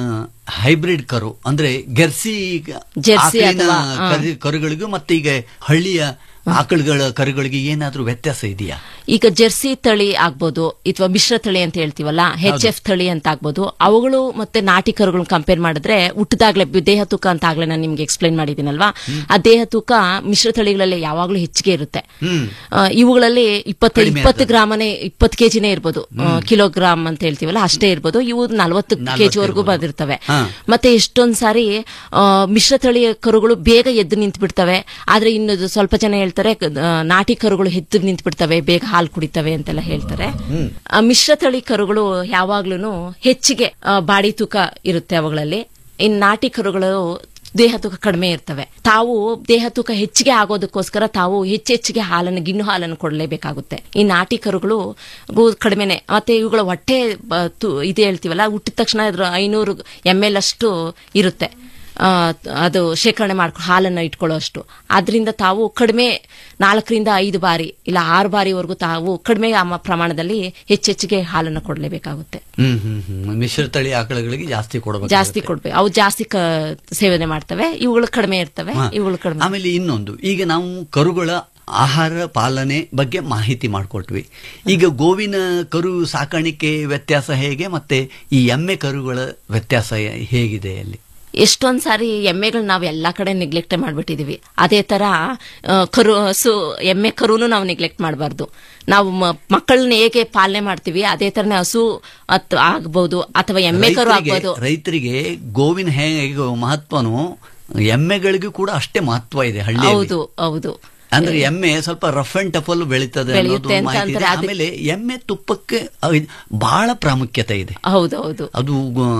ಹೈಬ್ರಿಡ್ ಕರು ಅಂದ್ರೆ ಗೆರ್ಸಿ ಜೆರ್ಸಿ ಆಕಳಿನ ಅಥವಾ, ಆ. ಕರು- ಕರುಗಳಿಗೂ ಮತ್ತೆ ಈಗ ಹಳ್ಳಿಯ ಆಕಳುಗಳ ಕರುಗಳಿಗೆ ಏನಾದ್ರೂ ವ್ಯತ್ಯಾಸ ಇದೆಯಾ ಈಗ ಜೆರ್ಸಿ ತಳಿ ಆಗ್ಬೋದು ಅಥವಾ ಮಿಶ್ರ ತಳಿ ಅಂತ ಹೇಳ್ತೀವಲ್ಲ ಹೆಚ್ ಎಫ್ ತಳಿ ಅಂತ ಆಗ್ಬೋದು ಅವುಗಳು ಮತ್ತೆ ನಾಟಿ ಕರುಗಳನ್ನ ಕಂಪೇರ್ ಮಾಡಿದ್ರೆ ಹುಟ್ಟಿದಾಗ್ಲೇ ಬಿ- ದೇಹ ತೂಕ ಅಂತ ಆಗ್ಲೇ ನಾನು ನಿಮ್ಗೆ ಎಕ್ಸ್ಪ್ಲೈನ್ ಮಾಡಿದ್ದೀನಲ್ವಾ ಆ ದೇಹ ತೂಕ ಮಿಶ್ರ ತಳಿಗಳಲ್ಲಿ ಯಾವಾಗ್ಲೂ ಹೆಚ್ಚಿಗೆ ಇರುತ್ತೆ ಹ್ಮ್ ಆ, ಇವುಗಳಲ್ಲಿ ಇಪ್ಪತ್ತು ಕಡಿಮೆ ಇಪ್ಪತ್ತು ಇರ್ತದೆ. ಗ್ರಾಮನೇ ಇಪ್ಪತ್ತು ಕೆಜಿನೇ ಇರ್ಬೋದು ಕಿಲೋಗ್ರಾಮ್ ಅಂತ ಹೇಳ್ತೀವಲ್ಲ ಅಷ್ಟೇ ಇರ್ಬೋದು ಇವು ನಲವತ್ತು ನಲವತ್ತು ಕೆಜಿವರೆಗೂ ಇರ್ಬೋದು. ಬಂದಿರ್ತವೆ ಹಾ. ಮತ್ತೆ ಎಷ್ಟೊಂದ್ ಸಾರಿ ಆ, ಮಿಶ್ರ ತಳಿಯ ಕರುಗಳು ಬೇಗ ಎದ್ದು ನಿಂತು ಬಿಡ್ತವೆ ಆದ್ರೆ ಇನ್ನು ಸ್ವಲ್ಪ ಜನ ಹೇಳ್ತಾರೆ ಆ, ನಾಟಿ ಕರುಗಳು ಎದ್ದು ನಿಂತು ಬಿಡ್ತವೆ ಬೇಗ ಹಾಲು ಕುಡಿತವೆ ಅಂತೆಲ್ಲ ಹೇಳ್ತಾರೆ ಆ, ಮಿಶ್ರ ತಳಿ ಕರುಗಳು ಯಾವಾಗ್ಲೂ ಹೆಚ್ಚಿಗೆ ಆ, ಬಾಡಿ ತೂಕ ಇರುತ್ತೆ ಅವುಗಳಲ್ಲಿ ಇನ್ ನಾಟಿ ಕರುಗಳು ದೇಹ ತೂಕ ಕಡಿಮೆ ಇರ್ತವೆ ತಾವು ದೇಹ ತೂಕ ಹೆಚ್ಚಿಗೆ ಆಗೋದಕ್ಕೋಸ್ಕರ ತಾವು ಹೆಚ್ಚೆಚ್ಚಿಗೆ ಹಾಲನ್ನು ಗಿಣ್ಣು ಹಾಲನ್ನು ಕೊಡಲೇಬೇಕಾಗುತ್ತೆ ಈ ನಾಟಿ ಕರುಗಳು ಗು ಕಡಿಮೆನೆ ಮತ್ತೆ ಇವುಗಳ ಹೊಟ್ಟೆ ಬ- ತು- ಇದು ಹೇಳ್ತೀವಲ್ಲ ಹುಟ್ಟಿದ ತಕ್ಷಣ ಇದ್ರ ಐನೂರು ಎಮ್ ಎಲ್ ಅಷ್ಟು ಇರುತ್ತೆ ಆ, ಅದು ಶೇಖರಣೆ ಮಾಡ್ಕೊ ಹಾಲನ್ನು ಇಟ್ಕೊಳ್ಳೋ ಅಷ್ಟು ಆದ್ರಿಂದ ತಾವು ಕಡಿಮೆ ನಾಲ್ಕರಿಂದ ಐದು ಬಾರಿ ಇಲ್ಲ ಆರು ಬಾರಿವರೆಗೂ ತಾವು ಕಡಿಮೆ ಅಮ- ಪ್ರಮಾಣದಲ್ಲಿ ಹೆಚ್ಚೆಚ್ಚಿಗೆ ಹಾಲನ್ನು ಕೊಡಲೇಬೇಕಾಗುತ್ತೆ ಹ್ಮ್ ಹ್ಮ್ ಹ್ಮ್ ಮಿಶ್ರ ತಳಿ ಆಕಳುಗಳಿಗೆ ಜಾಸ್ತಿ ಕೊಡಬೇಕು ಜಾಸ್ತಿ ಕೊಡ್ಬೇಕು ಅವು ಜಾಸ್ತಿ ಕ- ಸೇವನೆ ಮಾಡ್ತವೆ ಇವುಗಳು ಕಡಿಮೆ ಇರ್ತವೆ ಹಾ. ಇವುಗಳು ಕಡಿಮೆ ಆಮೇಲೆ ಇನ್ನೊಂದು ಈಗ ನಾವು ಕರುಗಳ ಆಹಾರ ಪಾಲನೆ ಬಗ್ಗೆ ಮಾಹಿತಿ ಮಾಡಿಕೊಟ್ವಿ ಈಗ ಗೋವಿನ ಕರು ಸಾಕಾಣಿಕೆ ವ್ಯತ್ಯಾಸ ಹೇಗೆ ಮತ್ತೆ ಈ ಎಮ್ಮೆ ಕರುಗಳ ವ್ಯತ್ಯಾಸ ಹೇಗಿದೆ ಅಲ್ಲಿ ಎಷ್ಟೊಂದ್ ಸಾರಿ ಎಮ್ಮೆಗಳು ನಾವು ಎಲ್ಲಾ ಕಡೆ ನೆಗ್ಲೆಕ್ಟ್ ಮಾಡ್ಬಿಟ್ಟಿದೀವಿ ಅದೇ ತರ ಆ, ಕರು ಹಸು ಎಮ್ಮೆ ಕರುನು ನಾವು ನೆಗ್ಲೆಕ್ಟ್ ಮಾಡಬಾರ್ದು ನಾವು ಮ- ಮಕ್ಕಳನ್ನ ಹೇಗೆ ಪಾಲನೆ ಮಾಡ್ತೀವಿ ಅದೇ ತರನೇ ಹಸು ಅತ್ ಆಗ್ಬೋದು ಅಥವಾ ಎಮ್ಮೆ ಕರು ರೈತರಿಗೆ- ಆಗ್ಬೋದು ರೈತರಿಗೆ ಗೋವಿನ ಹೇಗೆ ಮಹತ್ವನು ಎಮ್ಮೆಗಳಿಗೂ ಕೂಡ ಅಷ್ಟೇ ಮಹತ್ವ ಇದೆ ಹಳ್ಳಿ ಹೌದು ಹೌದು ಅಂದ್ರೆ ಎಮ್ಮೆ ಸ್ವಲ್ಪ ರಫ್ ಅಂಡ್ ಟಫ್ ಅಲ್ಲೂ ಬೆಳೀತದೆ ಅನ್ನೋದು ಬೆಳೆಯುತ್ತೆ ಅಂತ ಮಾಹಿತಿ ಇದೆ. ಅಂತಾರೆ. ಅದಕ್ಕೆ- ಆಮೇಲೆ ಎಮ್ಮೆ ತುಪ್ಪಕ್ಕೆ ಅಹ್, ಬಹಳ ಪ್ರಾಮುಖ್ಯತೆ ಇದೆ ಹೌದು ಹೌದು ಅದು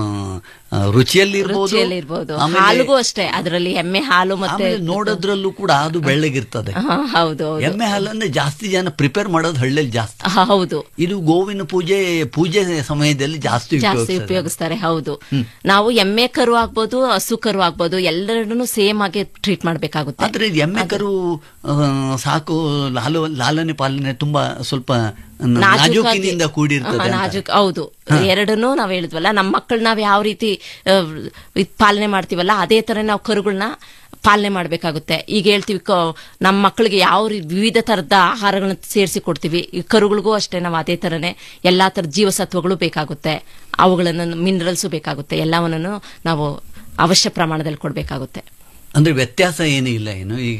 ಆ, ರುಚಿಯಲ್ಲಿ ರುಚಿಯಲ್ಲಿ ಇರ್ಬೋದು ಹಾಲಿಗೂ ಅಷ್ಟೇ ಅದರಲ್ಲಿ ಎಮ್ಮೆ ಹಾಲು ಮತ್ತೆ ನೋಡೋದ್ರಲ್ಲೂ ಕೂಡ ಅದು ಬೆಳ್ಳಗಿರ್ತದೆ ಹಾ, ಹೌದು ಹೌದು ಎಮ್ಮೆ ಹಾಲನ್ನ ಜಾಸ್ತಿ ಜನ ಪ್ರಿಪೇರ್ ಮಾಡೋದು ಹಳ್ಳಿಯಲ್ಲಿ ಜಾಸ್ತಿ ಹಾ, ಹೌದು ಇದು ಗೋವಿನ ಪೂಜೆ ಪೂಜೆ ಸಮಯದಲ್ಲಿ ಜಾಸ್ತಿ ಜಾಸ್ತಿ ಉಪಯೋಗಿಸ್ತಾರೆ. ಉಪಯೋಗಿಸ್ತಾರೆ ಹೌದು ನಾವು ಎಮ್ಮೆ ಕರು ಆಗ್ಬೋದು ಹಸು ಕರು ಆಗ್ಬೋದು ಎಲ್ಲರನ್ನು ಸೇಮ್ ಆಗಿ ಟ್ರೀಟ್ ಮಾಡ್ಬೇಕಾಗುತ್ತೆ ಆದ್ರೆ ಇದು ಎಮ್ಮೆ ಕರು ಆ, ಸಾಕು ಲಾಲು ಲಾಲನೆ ಪಾಲನೆ ತುಂಬಾ ಸ್ವಲ್ಪ ನ- ನಾಜೂಕಾಗಿ- ನಾಜೂಕಿನಿಂದ ಕೂಡಿರ್ತದೆ ಹಾ, ಅಂತ. ನಾಜೂಕ್ ಹೌದು ಎರಡನ್ನೂ ನಾವ್ ಹೇಳಿದ್ವಲ್ಲ ನಮ್ಮ ಮಕ್ಕಳು ನಾವ್ ಯಾವ ರೀತಿ ಆ, ಇದ್ ಪಾಲನೆ ಮಾಡ್ತೀವಲ್ಲ ಅದೇ ತರ ನಾವು ಕರುಗಳನ್ನ ಪಾಲನೆ ಮಾಡ್ಬೇಕಾಗುತ್ತೆ ಈಗ ಹೇಳ್ತೀವಿ ಕ- ನಮ್ಮ ಮಕ್ಕಳಿಗೆ ಯಾವ ರೀ- ವಿವಿಧ ತರದ ಆಹಾರಗಳನ್ನ ಸೇರಿಸಿ ಕೊಡ್ತೀವಿ ಈ ಕರುಗಳಿಗೂ ಅಷ್ಟೇ ನಾವು ಅದೇ ತರನೇ ಎಲ್ಲಾ ತರದ ಜೀವಸತ್ವಗಳು ಬೇಕಾಗುತ್ತೆ ಅವುಗಳನ್ನು ಮಿನರಲ್ಸ್ ಬೇಕಾಗುತ್ತೆ ಎಲ್ಲವನ್ನೂ ನಾವು ಅವಶ್ಯ ಪ್ರಮಾಣದಲ್ಲಿ ಕೊಡಬೇಕಾಗುತ್ತೆ ಅಂದ್ರೆ ವ್ಯತ್ಯಾಸ ಏನೂ ಇಲ್ಲ ಏನು ಈಗ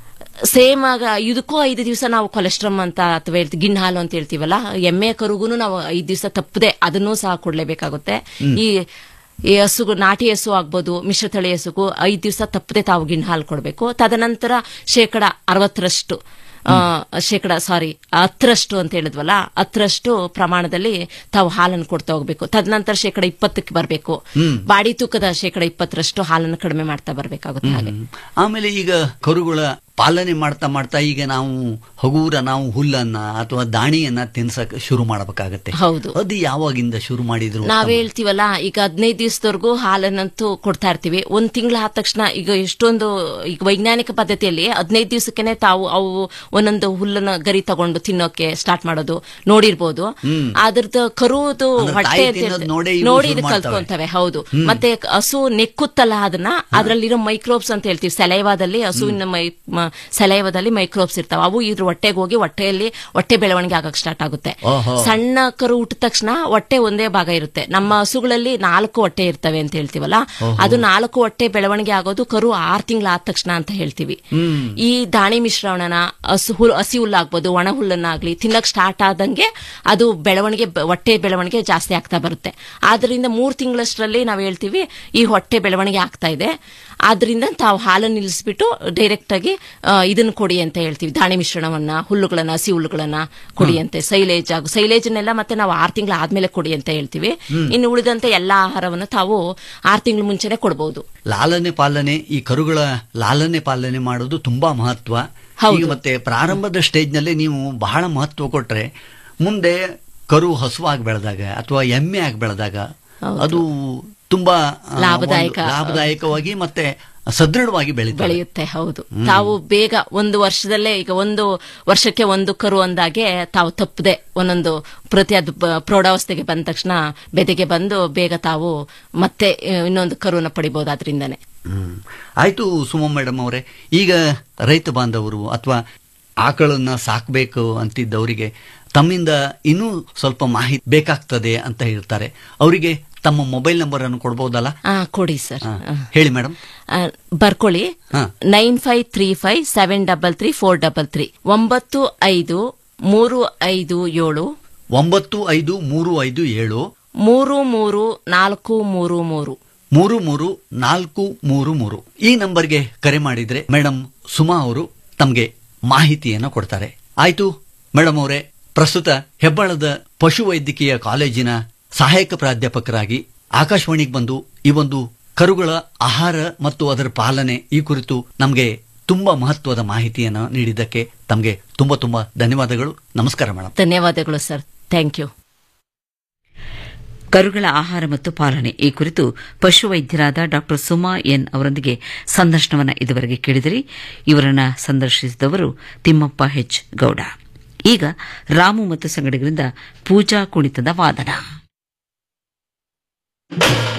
ಸೇಮ್ ಆಗ ಇದಕ್ಕೂ ಐದು ದಿವಸ ನಾವು ಕೊಲೆಸ್ಟ್ರಮ್ ಅಂತ ಅಥವಾ ಹೇಳ್ತೀವಿ ಗಿಣ್ಣು ಹಾಲು ಅಂತ ಹೇಳ್ತೀವಲ್ಲ ಎಮ್ಮೆ ಕರುಗುನು ನಾವು ಐದು ದಿವಸ ತಪ್ಪದೆ ಅದನ್ನೂ ಸಹ ಕೊಡ್ಲೇಬೇಕಾಗುತ್ತೆ ಈ ಈ ಹಸುಗು ನಾಟಿ ಹಸು ಆಗ್ಬೋದು ಮಿಶ್ರತಳಿ ಹಸುಗೂ ಐದು ದಿವಸ ತಪ್ಪದೆ ತಾವು ಗಿಣ್ಣು ಹಾಲು ಕೊಡಬೇಕು ತದನಂತರ ಶೇಕಡ ಅರವತ್ತರಷ್ಟು ಆ, ಶೇಕಡ ಸಾರಿ ಹತ್ತರಷ್ಟು ಅಂತ ಹೇಳಿದ್ವಲ್ಲ ಹತ್ತರಷ್ಟು ಪ್ರಮಾಣದಲ್ಲಿ ತಾವು ಹಾಲನ್ನು ಕೊಡ್ತಾ ಹೋಗ್ಬೇಕು ತದನಂತರ ಶೇಕಡ ಇಪ್ಪತ್ತಕ್ಕೆ ಬರಬೇಕು ಬಾಡಿ ತೂಕದ ಶೇಕಡ ಇಪ್ಪತ್ತರಷ್ಟು ಹಾಲನ್ನು ಕಡಿಮೆ ಮಾಡ್ತಾ ಬರ್ಬೇಕಾಗುತ್ತೆ ಹಾಗೆ ಆಮೇಲೆ ಈಗ ಕರುಗಳ ಪಾಲನೆ ಮಾಡ್ತಾ ಮಾಡ್ತಾ ಈಗ ನಾವು ಹಗೂರ ನಾವು ಹುಲ್ಲನ್ನ ಅಥವಾ ದಾಣಿಯನ್ನ ತಿನ್ಸಕ್ ಶುರು ಮಾಡಬೇಕಾಗತ್ತೆ ಹೌದು. ಅದು ಯಾವಾಗಿಂದ ಶುರು ಮಾಡಿದ್ರು ನಾವ್ ಹೇಳ್ತೀವಲ್ಲ ಈಗ ಹದಿನೈದು ದಿವಸದವರೆಗೂ ಹಾಲನ್ನಂತೂ ಕೊಡ್ತಾ ಇರ್ತೀವಿ ಒಂದ್ ತಿಂಗಳ ಆದ ತಕ್ಷಣ ಈಗ ಎಷ್ಟೊಂದು ಈಗ ವೈಜ್ಞಾನಿಕ ಪದ್ಧತಿಯಲ್ಲಿ ಹದಿನೈದು ದಿವಸಕ್ಕೆ ತಾವು ಅವು ಒಂದೊಂದು ಹುಲ್ಲನ್ನ ಗರಿ ತಗೊಂಡು ತಿನ್ನೋಕೆ ಸ್ಟಾರ್ಟ್ ಮಾಡೋದು ನೋಡಿರ್ಬೋದು ಅದ್ರದ್ದು ಕರುವುದು ಅಂದ್ರೆ ಹೊಟ್ಟೆ ತಾಯಿ ಅಂತ ತಿನ್ನೋದ್ ಇರುತ್ತೆ. ನೋಡೇ ಇವು ನೋಡಿ ಶುರು ಇದು ಮಾಡ್ತವೆ. ಕಲ್ತ್ಕೊಂತವೆ ಹೌದು ಮತ್ತೆ ಹಸು ನೆಕ್ಕುತ್ತಲ್ಲ ಅದನ್ನ ಅದ್ರಲ್ಲಿರೋ ಮೈಕ್ರೋಬ್ಸ್ ಅಂತ ಹೇಳ್ತೀವಿ ಸೆಲೈವಾದಲ್ಲಿ ಹಸುವಿನ ಮೈ ಮ- ಸೆಲೈವದಲ್ಲಿ ಮೈಕ್ರೋಬ್ಸ್ ಇರ್ತಾವ ಅವು ಇದ್ರ ಹೊಟ್ಟೆಗೆ ಹೋಗಿ ಹೊಟ್ಟೆಯಲ್ಲಿ ಹೊಟ್ಟೆ ಬೆಳವಣಿಗೆ ಆಗಕ್ ಸ್ಟಾರ್ಟ್ ಆಗುತ್ತೆ ಓಹೋ. ಸಣ್ಣ ಕರು ಹುಟ್ಟಿದ ತಕ್ಷಣ ಹೊಟ್ಟೆ ಒಂದೇ ಭಾಗ ಇರುತ್ತೆ ನಮ್ಮ ಹಸುಗಳಲ್ಲಿ ನಾಲ್ಕು ಹೊಟ್ಟೆ ಇರ್ತವೆ ಅಂತ ಹೇಳ್ತೀವಲ್ಲ ಅದು ನಾಲ್ಕು ಹೊಟ್ಟೆ ಬೆಳವಣಿಗೆ ಆಗೋದು ಕರು ಆರ್ ತಿಂಗಳ ಆದ ತಕ್ಷಣ ಅಂತ ಹೇಳ್ತೀವಿ ಈ ದಾಣಿ ಮಿಶ್ರಣನ ಹಸು ಹುಲ್ ಹಸಿ ಹುಲ್ಲಾಗ್ಬೋದು ಒಣ ಹುಲ್ಲನ್ನಾಗ್ಲಿ ತಿನ್ನಕ್ ಸ್ಟಾರ್ಟ್ ಆದಂಗೆ ಅದು ಬೆಳವಣಿಗೆ ಬ- ಹೊಟ್ಟೆ ಬೆಳವಣಿಗೆ ಜಾಸ್ತಿ ಆಗ್ತಾ ಬರುತ್ತೆ ಆದ್ರಿಂದ ಮೂರ್ ತಿಂಗಳಷ್ಟರಲ್ಲಿ ನಾವು ಹೇಳ್ತೀವಿ ಈ ಹೊಟ್ಟೆ ಬೆಳವಣಿಗೆ ಆಗ್ತಾ ಇದೆ ಆದ್ರಿಂದ ತಾವು ಹಾಲನ್ನು ನಿಲ್ಲಿಸ್ಬಿಟ್ಟು ಡೈರೆಕ್ಟ್ ಆಗಿ ಆ, ಇದನ್ನ ಕೊಡಿ ಅಂತ ಹೇಳ್ತೀವಿ ದಾಣಿ ಮಿಶ್ರಣವನ್ನ ಹುಲ್ಲುಗಳನ್ನ ಹಸಿ ಹುಲ್ಲುಗಳನ್ನ ಕೊಡಿ ಅಂತೆ ಸೈಲೇಜ್ ಆಗು ಸೈಲೇಜ್ನೆಲ್ಲ ಮತ್ತೆ ನಾವು ಆರ್ ತಿಂಗಳ ಆದ್ಮೇಲೆ ಕೊಡಿ ಅಂತ ಹೇಳ್ತೀವಿ ಇನ್ನು ಉಳಿದಂತೆ ಎಲ್ಲಾ ಆಹಾರವನ್ನು ತಾವು ಆರ್ ತಿಂಗಳ ಮುಂಚೆನೆ ಕೊಡಬಹುದು ಲಾಲನೆ ಪಾಲನೆ ಈ ಕರುಗಳ ಲಾಲನೆ ಪಾಲನೆ ಮಾಡೋದು ತುಂಬಾ ಮಹತ್ವ ಹೌದು. ಈಗ ಮತ್ತೆ ಪ್ರಾರಂಭದ ಸ್ಟೇಜ್ ನಲ್ಲಿ ನೀವು ಬಹಳ ಮಹತ್ವ ಕೊಟ್ರೆ ಮುಂದೆ ಕರು ಹಸುವಾಗಿ ಬೆಳೆದಾಗ ಅಥವಾ ಎಮ್ಮೆ ಆಗಿ ಬೆಳೆದಾಗ ಅದು ತುಂಬಾ ಆ, ಲಾಭದಾಯಕ. ಒಂದು ಲಾಭದಾಯಕವಾಗಿ ಮತ್ತೆ ಸದೃಢವಾಗಿ ಬೆಳೀತದೆ ಬೆಳೆಯುತ್ತೆ ಹೌದು ತಾವು ಬೇಗ ಒಂದು ವರ್ಷದಲ್ಲೇ ಈಗ ಒಂದು ವರ್ಷಕ್ಕೆ ಒಂದು ಕರು ಅಂದಾಗೆ ತಾವು ತಪ್ಪದೆ ಒಂದೊಂದು ಪ್ರತಿ ಅದು ಬ- ಪ್ರೌಢಾವಸ್ಥೆಗೆ ಬಂದ ತಕ್ಷಣ ಬೆದೆಗೆ ಬಂದು ಬೇಗ ತಾವು ಮತ್ತೆ ಆ, ಇನ್ನೊಂದು ಕರುನ ಪಡಿಬಹುದು ಅದರಿಂದನೇ ಹ್ಮ್. ಆಯ್ತು ಸುಮ ಮೇಡಮ್ ಅವರೇ ಈಗ ರೈತ ಬಾಂಧವರು ಅಥವಾ ಆಕಳನ್ನ ಸಾಕಬೇಕು ಅಂತಿದ್ದವರಿಗೆ ತಮ್ಮಿಂದ ಇನ್ನೂ ಸ್ವಲ್ಪ ಮಾಹಿತಿ ಬೇಕಾಗ್ತದೆ ಅಂತ ಹೇಳ್ತಾರೆ ಅವರಿಗೆ ತಮ್ಮ ಮೊಬೈಲ್ ನಂಬರ್ ಅನ್ನು ಕೊಡ್ಬೋದಲ್ಲ ಆ ಕೊಡಿ ಸರ್ ಹಾ. ಹೇಳಿ ಮೇಡಮ್ ಆ, ಬರ್ಕೊಳ್ಳಿ ಹಾ. Nine five three five seven double three four double three ಒಂಬತ್ತು ಐದು ಮೂರು ಐದು ಏಳು ಒಂಬತ್ತು ಐದು ಮೂರು ಐದು ಏಳು ಮೂರು ಮೂರು ನಾಲ್ಕು ಮೂರು ಮೂರು ಮೂರು ಮೂರು ನಾಲ್ಕು ಮೂರು ಮೂರು ಈ ನಂಬರ್ಗೆ ಕರೆ ಮಾಡಿದ್ರೆ ಮೇಡಮ್ ಸುಮಾ ಅವರು ತಮಗೆ ಮಾಹಿತಿಯನ್ನು ಕೊಡ್ತಾರೆ ಆಯ್ತು ಮೇಡಮ್ ಅವರೇ ಪ್ರಸ್ತುತ ಹೆಬ್ಬಾಳದ ಪಶುವೈದ್ಯಕೀಯ ಕಾಲೇಜಿನ ಸಹಾಯಕ ಪ್ರಾಧ್ಯಾಪಕರಾಗಿ ಆಕಾಶವಾಣಿಗೆ ಬಂದು ಈ ಒಂದು ಕರುಗಳ ಆಹಾರ ಮತ್ತು ಅದರ ಪಾಲನೆ ಈ ಕುರಿತು ನಮಗೆ ತುಂಬಾ ಮಹತ್ವದ ಮಾಹಿತಿಯನ್ನು ನೀಡಿದ್ದಕ್ಕೆ ತಮಗೆ ತುಂಬಾ ತುಂಬಾ ಧನ್ಯವಾದಗಳು ನಮಸ್ಕಾರ ಮೇಡಮ್ ಧನ್ಯವಾದಗಳು ಸರ್ ಥ್ಯಾಂಕ್ ಯು ಕರುಗಳ ಆಹಾರ ಮತ್ತು ಪಾಲನೆ ಈ ಕುರಿತು ಪಶುವೈದ್ಯರಾದ ಡಾಕ್ಟರ್ ಸುಮಾ ಎನ್ ಅವರೊಂದಿಗೆ ಸಂದರ್ಶನವನ್ನು ಇದುವರೆಗೆ ಕೇಳಿದಿರಿ ಇವರನ್ನ ಸಂದರ್ಶಿಸಿದವರು ತಿಮ್ಮಪ್ಪ ಹೆಚ್ ಗೌಡ ಈಗ ರಾಮು ಮತ್ತು ಸಂಗಡಿಗರಿಂದ ಪೂಜಾ ಕುಣಿತದ ವಾದನ